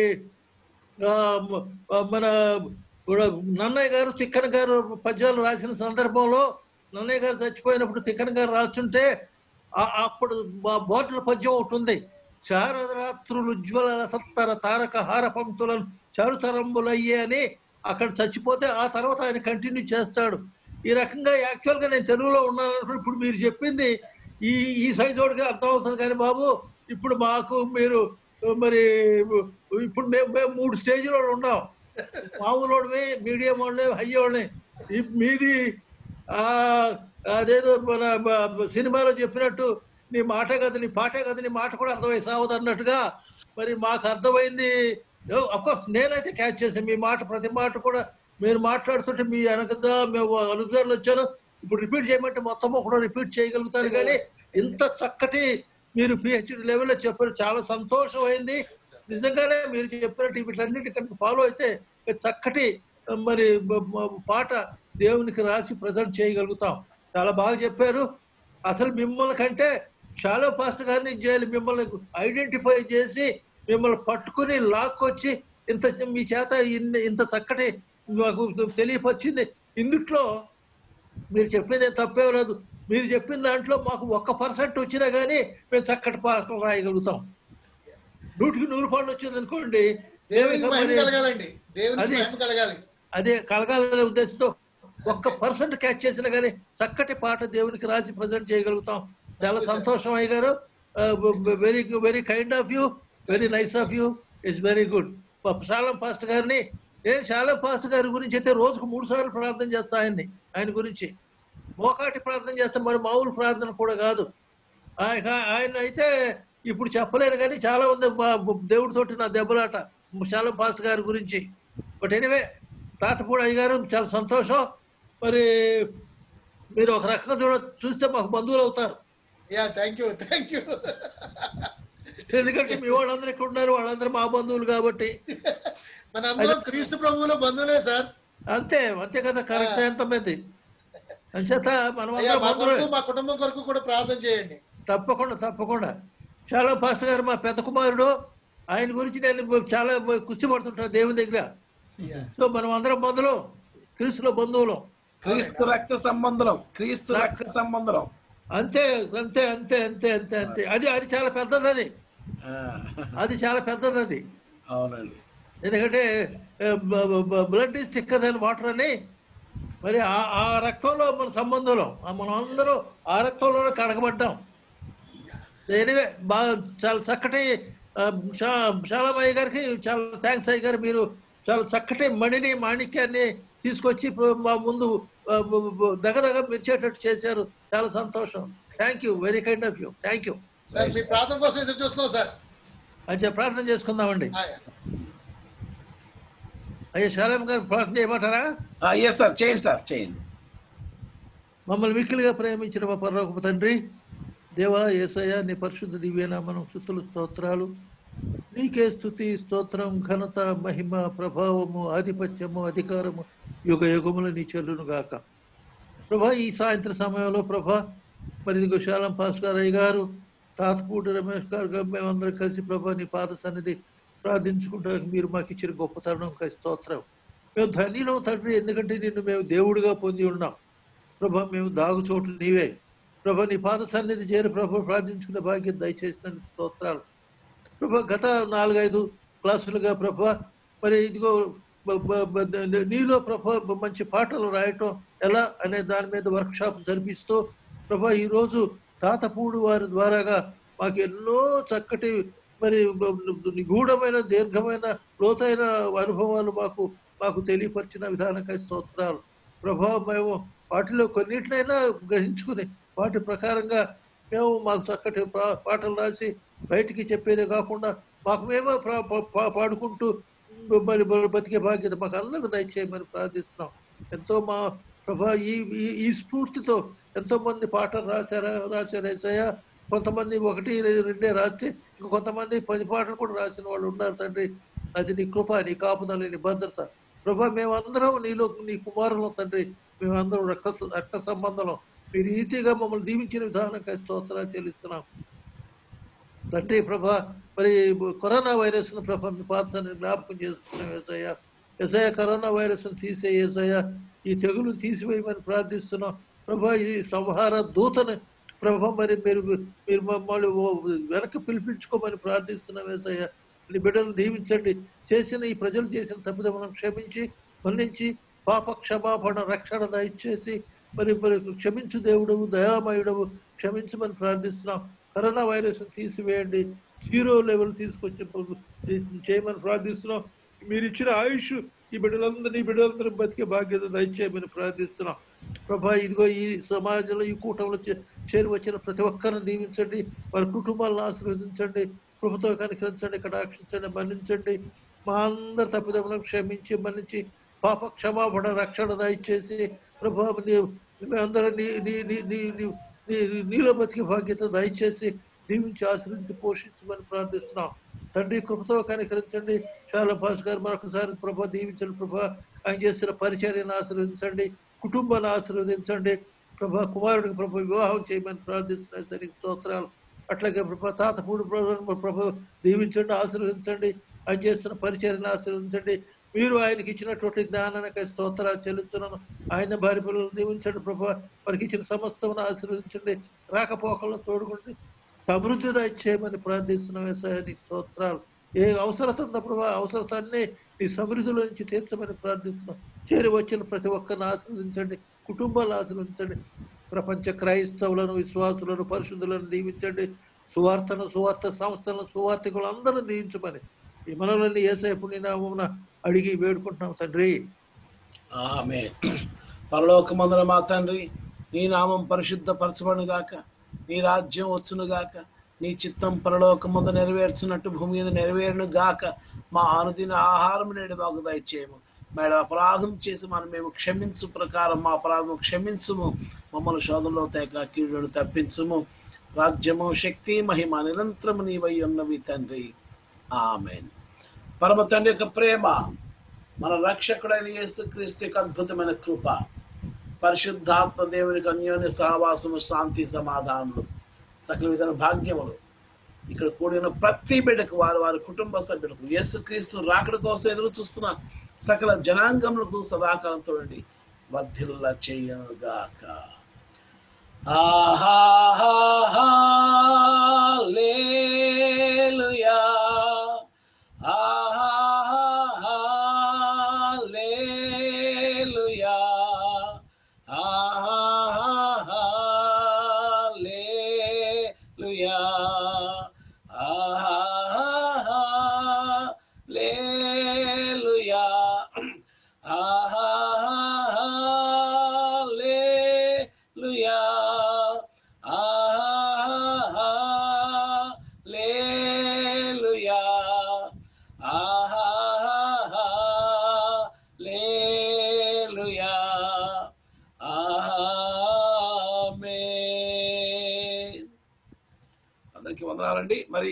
ఆ, మ- ఆ, మన కూడా నన్నయ్య గారు తిక్కన గారు పద్యాలు రాసిన సందర్భంలో నన్నయ్య గారు చచ్చిపోయినప్పుడు తిక్కన గారు రాస్తుంటే ఆ- అప్పుడు బోర్డుల పద్యం ఒకటి ఉంది చారరాత్రులు ఉజ్వల సత్తర తారక హార పంక్తులను చారుతరంబులయ్యే అని అక్కడ చచ్చిపోతే ఆ తర్వాత ఆయన కంటిన్యూ చేస్తాడు ఈ రకంగా యాక్చువల్ గా నేను తెలుగులో ఉన్నాను అనుకున్నప్పుడు ఇప్పుడు మీరు చెప్పింది ఈ ఈ సైజోడికి అర్థమవుతుంది కానీ బాబు ఇప్పుడు మాకు మీరు మరి ఇప్పుడు మేము మేము మూడు స్టేజ్లో ఉన్నాం మామూలోడివి మీడియం వాళ్ళని హై వాళ్ళని ఈ- మీది ఆ అదేదో మన బ- సినిమాలో చెప్పినట్టు నీ మాట కదా నీ పాటే కదా నీ మాట కూడా అర్థమై సావదు అన్నట్టుగా మరి మాకు అర్థమైంది అఫ్కోర్స్ నేనైతే క్యాచ్ చేశాను మీ మాట ప్రతి మాట కూడా మీరు మాట్లాడుతుంటే మీ వెనకదా మేము అనుదారులు వచ్చాను ఇప్పుడు రిపీట్ చేయమంటే మొత్తం కూడా రిపీట్ చేయగలుగుతాను కానీ ఇంత చక్కటి మీరు పిహెచ్డి లెవెల్లో చెప్పారు చాలా సంతోషం అయింది నిజంగానే మీరు చెప్పినట్టు వీటన్నిటి కనుక ఫాలో అయితే చక్కటి మరి బ- బ- పాట దేవునికి రాసి ప్రజెంట్ చేయగలుగుతాం చాలా బాగా చెప్పారు అసలు మిమ్మల్ని కంటే చాలా పాస్ట్ గారిని చేయాలి మిమ్మల్ని ఐడెంటిఫై చేసి మిమ్మల్ని పట్టుకుని లాక్కొచ్చి ఇంత మీ చేత ఇన్ని- ఇంత చక్కటి మాకు తెలియపరిచింది ఇందుట్లో మీరు చెప్పేది తప్పే లేదు మీరు చెప్పిన దాంట్లో మాకు ఒక్క పర్సెంట్ వచ్చినా కానీ మేము చక్కటి పాటలు రాయగలుగుతాం నూటికి నూరు పాటలు వచ్చింది అనుకోండి దేవునికి మహిమ మరి- కలగాలండి దేవునికి అది- మహిమ కలగాలి అదే కలగాలనే ఉద్దేశంతో ఒక్క పర్సెంట్ క్యాచ్ చేసినా కానీ చక్కటి పాట దేవునికి రాసి ప్రజెంట్ చేయగలుగుతాం చాలా Thank you, sir. సంతోషం అయ్య గారు very very kind of you very nice of you it's very good Shalem pastor గారిని నేను శాలం పాస్ట్ గారి గురించి అయితే రోజుకు మూడు సార్లు ప్రార్థన చేస్తా ఆయన్ని ఆయన గురించి మోకాటి ప్రార్థన చేస్తాం మరి మామూలు ప్రార్థన కూడా కాదు ఆయన ఆయన అయితే ఇప్పుడు చెప్పలేను కానీ చాలా ఉంది మా- దేవుడితోటి నా దెబ్బలాట శాలం పాస్ గారి గురించి బట్ ఎనివే తాతపూడి అయ్య గారు చాలా సంతోషం మరి మీరు ఒక రకంగా చూడ చూస్తే మాకు బంధువులు అవుతారు yeah thank you thank you ఎందుకంటే మీ వాళ్ళందరూ ఇక్కడ ఉన్నారు వాళ్ళందరూ మా బంధువులు కాబట్టి మన అందరం క్రీస్తు ప్రభువులో బంధువులే సార్ అంతే అంతే కదా కరెక్ట్ ఎంత మంది అంచేత మనం అయ్యా అందరం మా బంధువులే. కొరకు మా కుటుంబం కొరకు కూడా ప్రార్థన చేయండి తప్పకుండా తప్పకుండా చాలా పాస్టర్ గారు మా పెద్ద కుమారుడు ఆయన గురించి నేను చాలా కుస్తీ పడుతుంటాను దేవుని దగ్గర యా సో మనం అందరం బంధువులు క్రీస్తులో బంధువులు క్రీస్తు రక్త సంబంధం క్రీస్తు రక్త సంబంధం అంతే అంతే అంతే అంతే అంతే అంతే అది అది చాలా పెద్దది అది ఆ, అది చాలా పెద్దది అది అవునండి ఎందుకంటే బ్లడ్ ఇస్ థిక్కర్ అని వాటర్ అని మరి ఆ- ఆ రక్తంలో మన సంబంధంలో ఆ మనం అందరూ ఆ రక్తంలోనే కడగబడ్డాం ఎనివే బాగా చాలా చక్కటి ఆ, శా- శాలమయ్య గారికి చాలా థ్యాంక్స్ అయ్య గారు మీరు చాలా చక్కటి మణిని మాణిక్యాన్ని తీసుకొచ్చి ఇప్పుడు మా ముందు ఆ, బ- బ- దగదగ మెరిచేటట్టు చేశారు చాలా సంతోషం thank you very kind of you thank you sir మీ ప్రార్థన కోసం ఎదురు చూస్తున్నాం సార్ అయితే ప్రార్థన చేసుకుందామండి ఆయా. అయ్యా శాలం గారు ప్రార్థన చేయమంటారా ఎస్ సార్ చేయండి సార్ చేయండి మమ్మల్ని మిక్కిలిగా ప్రేమించిన మా పరలోకపు తండ్రి దేవా యేసయ్య నీ పరిశుద్ధ దివ్యనామనం స్థుతులు స్తోత్రాలు నీకే స్థుతి స్తోత్రం ఘనత మహిమ ప్రభావము ఆధిపత్యము అధికారము యుగ యుగములు నీ చెల్లును గాక ప్రభా ఈ సాయంత్రం సమయంలో ప్రభా మరి ఇదిగో శాలం భాస్కరయ్య గారు తాతపూడి రమేష్ గారు గారు మేమందరం కలిసి ప్రభా నీ పాద సన్నిధి ప్రార్థించుకుంటానికి మీరు మాకు ఇచ్చిన గొప్ప తరుణం కలిసి స్తోత్రం మేము ధన్యులం తండ్రి ఎందుకంటే నిన్ను మేము దేవుడిగా పొంది ఉన్నాం ప్రభా మేము దాగు చోటు నీవే ప్రభా నీ పాద సన్నిధి చేరి ప్రభు ప్రార్థించుకునే భాగ్యం దయచేసిన స్తోత్రాలు ప్రభా గత నాలుగైదు క్లాసులుగా ప్రభా మరి ఇదిగో బ- బ- బ- నీలో ప్రభా బ- మంచి పాటలు రాయటం ఎలా అనే దాని మీద వర్క్ షాప్ జరిపిస్తూ ప్రభా ఈరోజు తాతపూడి వారి ద్వారాగా మాకు ఎన్నో చక్కటి మరి బ- నిగూఢమైన దీర్ఘమైన లోతైన అనుభవాలు మాకు మాకు తెలియపరిచిన విధానంగా స్తోత్రాలు ప్రభా మేము వాటిలో కొన్నిటినైనా గ్రహించుకుని వాటి ప్రకారంగా మేము మాకు చక్కటి పా- పాటలు రాసి బయటికి చెప్పేదే కాకుండా మాకు మేమే ప్రా- పా- పా- పాడుకుంటూ మరి మరి బతికే బాధ్యత మాకు అందరూ దయచేయమని ప్రార్థిస్తున్నాం ఎంతో మా ప్రభా ఈ ఈ- ఈ స్ఫూర్తితో ఎంతో మంది పాటలు రాశారా రాశారు ఏసయ్య కొంతమంది ఒకటి రె- రెండే రాస్తే ఇంక కొంతమంది పది పాటలు కూడా రాసిన వాళ్ళు ఉన్నారు తండ్రి అది నీ కృప నీ కాపుదల నీ భద్రత ప్రభా మేమందరం నీలో నీ కుమారులు తండ్రి మేమందరం రక్త రక్త సంబంధం మీరు ఈజీగా మమ్మల్ని దీవించిన విధానంగా స్తోత్రాలు చెల్లిస్తున్నాం తండ్రి ప్రభా మరి కరోనా వైరస్ ను ప్రభా మీ పాత్రని జ్ఞాపకం చేసుకున్నాం ఏసయ్య ఏసయ్య కరోనా వైరస్ ను తీసే ఏసయ్య ఈ తెగులు తీసివేయమని ప్రార్థిస్తున్నాం ప్రభా ఈ సంహార దూతని ప్రభా మరి మీరు మీరు మమ్మల్ని ఓ వెనక్కి పిలిపించుకోమని ప్రార్థిస్తున్నాం ఏసయ్య నీ బిడ్డలు దీవించండి చేసిన ఈ ప్రజలు చేసిన తప్పిదములను క్షమించి మన్నించి పాప క్షమాపణ రక్షణ దయచేసి మరి మరి క్షమించు దేవుడవు దయామయుడవు క్షమించమని ప్రార్థిస్తున్నాం కరోనా వైరస్ తీసివేయండి జీరో లెవెల్ తీసుకొచ్చి చేయమని ప్రార్థిస్తున్నాం మీరు ఇచ్చిన ఆయుష్ ఈ బిడ్డలందరినీ ఈ బిడ్డలందరూ బతికే బాధ్యత దయచేయమని ప్రార్థిస్తున్నాం ప్రభా ఇదిగో ఈ సమాజంలో ఈ కూటంలో చే- చేరి వచ్చిన ప్రతి ఒక్కరిని దీవించండి వారి కుటుంబాలను ఆశీర్వదించండి కృపతో కనికరించండి కటాక్షించండి మన్నించండి మా అందరి తప్పిదములను క్షమించి మన్నించి పాప క్షమాపణ రక్షణ దయచేసి ప్రభా నీ- మేమందరం నీ నీ నీ నీ నీ- నీ నీలో బతికే బాధ్యత దయచేసి దీవించి ఆశ్రయించి పోషించమని ప్రార్థిస్తున్నాం తండ్రి కృపతో కనికరించండి చాలా భాష గారు మరొకసారి ప్రభా దీవించండి ప్రభా ఆయన చేసిన పరిచర్యను ఆశీర్వదించండి కుటుంబాన్ని ఆశీర్వదించండి ప్రభా కుమారుడికి ప్రభా వివాహం చేయమని ప్రార్థిస్తున్నాయి సరి స్తోత్రాలు అట్లాగే ప్రభా తాతపూడి ప్రభు ప్రభు దీవించండి ఆశీర్వదించండి ఆయన చేస్తున్న పరిచర్యను ఆశీర్వదించండి మీరు ఆయనకి ఇచ్చినటువంటి జ్ఞానానికి స్తోత్రాలు చెల్లిస్తున్నాను ఆయన భార్య పిల్లలు దీవించండి ప్రభా వారికి ఇచ్చిన సమస్తమును ఆశీర్వదించండి రాకపోకల్లో తోడుకుండి సమృద్ధి దయచేయమని ప్రార్థిస్తున్నాం ఏసయ్య నీకు స్తోత్రాలు ఏ అవసరత ఉందో ప్రభా అవసరతాన్ని నీ సమృద్ధిలో నుంచి తీర్చమని ప్రార్థిస్తున్నాం చేరి వచ్చిన ప్రతి ఒక్కరిని ఆశీర్వదించండి కుటుంబాలను ఆశీర్వదించండి ప్రపంచ క్రైస్తవులను విశ్వాసులను పరిశుద్ధులను దీవించండి సువార్తను సువార్త సంస్థలను సువార్థికులు అందరూ దీవించమని ఈ మనలోని ఏసేపు నీ నామమున అడిగి వేడుకుంటున్నాం తండ్రి ఆమె పరలోకమందున మా తండ్రి నీ నామం పరిశుద్ధపరచబడును గాక నీ రాజ్యం వచ్చును గాక నీ చిత్తం పరలోకమందు నెరవేర్చున్నట్టు భూమి మీద నెరవేరును గాక మా అనుదిన ఆహారం నేడు మాకు దయచేయము మేడం అపరాధం చేసి మనం మేము క్షమించు ప్రకారం మా అపరాధం క్షమించుము మమ్మల్ని శోధనలో తేక కీడును తప్పించుము రాజ్యము శక్తి మహిమ నిరంతరము నీవై ఉన్నవి తండ్రి ఆమెన్ పరమ తండ్రి యొక్క ప్రేమ మన రక్షకుడైన యేసుక్రీస్తు యొక్క అద్భుతమైన కృప పరిశుద్ధాత్మ దేవునికి అన్యోన్య సహవాసము శాంతి సమాధానములు సకల విధమైన భాగ్యములు ఇక్కడ కూడిన ప్రతి బిడ్డకు వారి వారి కుటుంబ సభ్యులకు యేసుక్రీస్తు రాకడ కోసం ఎదురు చూస్తున్న సకల జనాంగములకు సదాకాలంతో వర్ధిల్ల చేయనుగాక ఆహాలేలుయా ఆహాలేలుయా ఆహాలేలుయా ఆహాలేలుయా ఆహాలేలుయా ఆహాలేలుయా ఆహాలేలుయా ఆమేన్ అందరికీ వందనాలండి మరి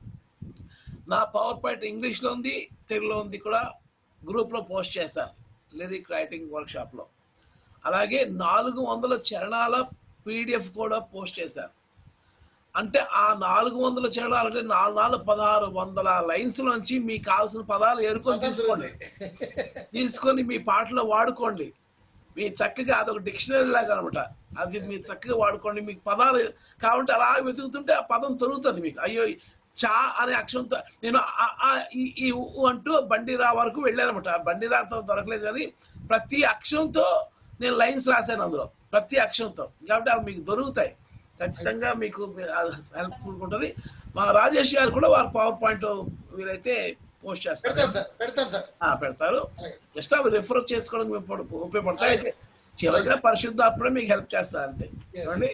నా పవర్ పాయింట్ ఇంగ్లీష్లో ఉంది తెలుగులో ఉంది కూడా గ్రూప్లో పోస్ట్ చేశాను లిరిక్ రైటింగ్ వర్క్షాప్లో అలాగే నాలుగు వందల చరణాల పీడిఎఫ్ కూడా పోస్ట్ చేశాను అంటే ఆ నాలుగు వందల చరణాలు అంటే నాలుగు నాలుగు పదహారు వందల లైన్స్ నుంచి మీకు కావాల్సిన పదాలు ఏరుకొని తీసుకోండి తీసుకొని మీ పాటలో వాడుకోండి మీ చక్కగా అదొక డిక్షనరీ లాగా అనమాట అది మీరు చక్కగా వాడుకోండి మీకు పదాలు కావాలంటే అలా వెతుకుతుంటే ఆ పదం దొరుకుతుంది మీకు అయ్యో చా అనే అక్షరంతో నేను ఆ, ఆ, ఈ ఈ ఉ అంటూ బండిరా వరకు వెళ్ళానమాట బండిరాతో దొరకలేదు కానీ ప్రతి అక్షరంతో నేను లైన్స్ రాశాను అందులో ప్రతి అక్షరంతో కాబట్టి అవి మీకు దొరుకుతాయి ఖచ్చితంగా మీకు హెల్ప్ఫుల్ ఉంటుంది మా రాజేష్ గారు కూడా వారు పవర్ పాయింట్ వీరైతే పోస్ట్ చేస్తారు పెడతాను సార్ పెడతాను సార్ ఆ, పెడతారు జస్ట్ అవి రిఫర్ చేసుకోవడానికి ఉపయోగ- ఉపయోగపడతాయి అయితే చివరిగా పరిశుద్ధాత్మడే మీకు హెల్ప్ చేస్తారు అంతే చూడండి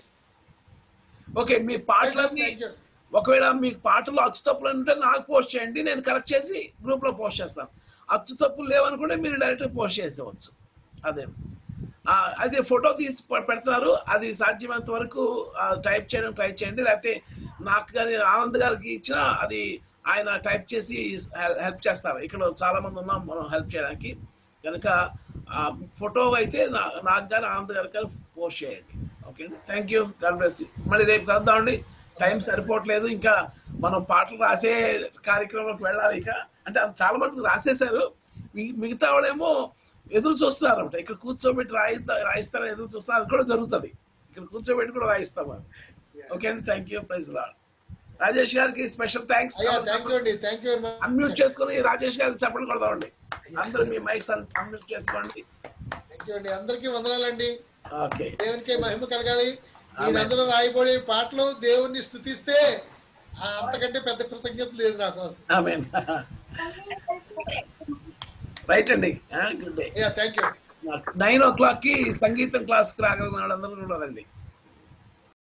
ఓకే మీ పాటలన్నీ ఒకవేళ మీకు పాటలు అచ్చు తప్పులు ఉంటే నాకు పోస్ట్ చేయండి నేను కరెక్ట్ చేసి గ్రూప్ లో పోస్ట్ చేస్తాను అచ్చు తప్పులు లేవనుకుంటే మీరు డైరెక్ట్ పోస్ట్ చేసేవచ్చు అదే ఆ, అయితే ఫోటో తీసి పె- పెడుతున్నారు అది సాధ్యమైనంత వరకు టైప్ చేయడం ట్రై చేయండి లేకపోతే నాకు కానీ ఆనంద్ గారికి ఇచ్చిన అది ఆయన టైప్ చేసి హెల్ప్ చేస్తారు ఇక్కడ చాలా మంది ఉన్నాం మనం హెల్ప్ చేయడానికి కనుక ఆ ఫోటో అయితే నా- నాకు కానీ ఆనంద్ గారికి కానీ పోస్ట్ చేయండి okay thank you God bless you మళ్ళీ రేపు కలుద్దామండి టైం సరిపోవట్లేదు ఇంకా మనం పాటలు రాసే కార్యక్రమంలోకి వెళ్ళాలి ఇక అంటే అంత చాలా మంది రాసేశారు మి- మిగతా వాళ్ళేమో ఎదురు చూస్తున్నారు అనమాట ఇక్కడ కూర్చోబెట్టి రాయిస్తా రాయిస్తారని ఎదురు చూస్తున్నారు అది కూడా జరుగుతుంది ఇక్కడ కూర్చోబెట్టి కూడా రాయిస్తాం మనం ఓకే అండి thank you praise Lord Rajesh గారికి స్పెషల్ థ్యాంక్స్ అయ్యా థ్యాంక్ యూ అండి thank you very much unmute చేసుకుని రాజేష్ గారికి చెప్పండి కొడదామండి అందరూ మీ మైక్స్ అన్మ్యూట్ చేసుకోండి థ్యాంక్ యూ అండి అందరికీ వందనాలండి ఓకే దేవునికి మహిమ కలగాలి మీరందరూ రాయబడే పాటలు దేవుణ్ణి స్థుతిస్తే ఆ అంతకంటే పెద్ద కృతజ్ఞత లేదు నాకు ఆమెన్ రైట్ అండి good day thank you nine o'clock కి సంగీతం క్లాస్ కి రాగలిగిన వాళ్ళందరూ కూడా రండి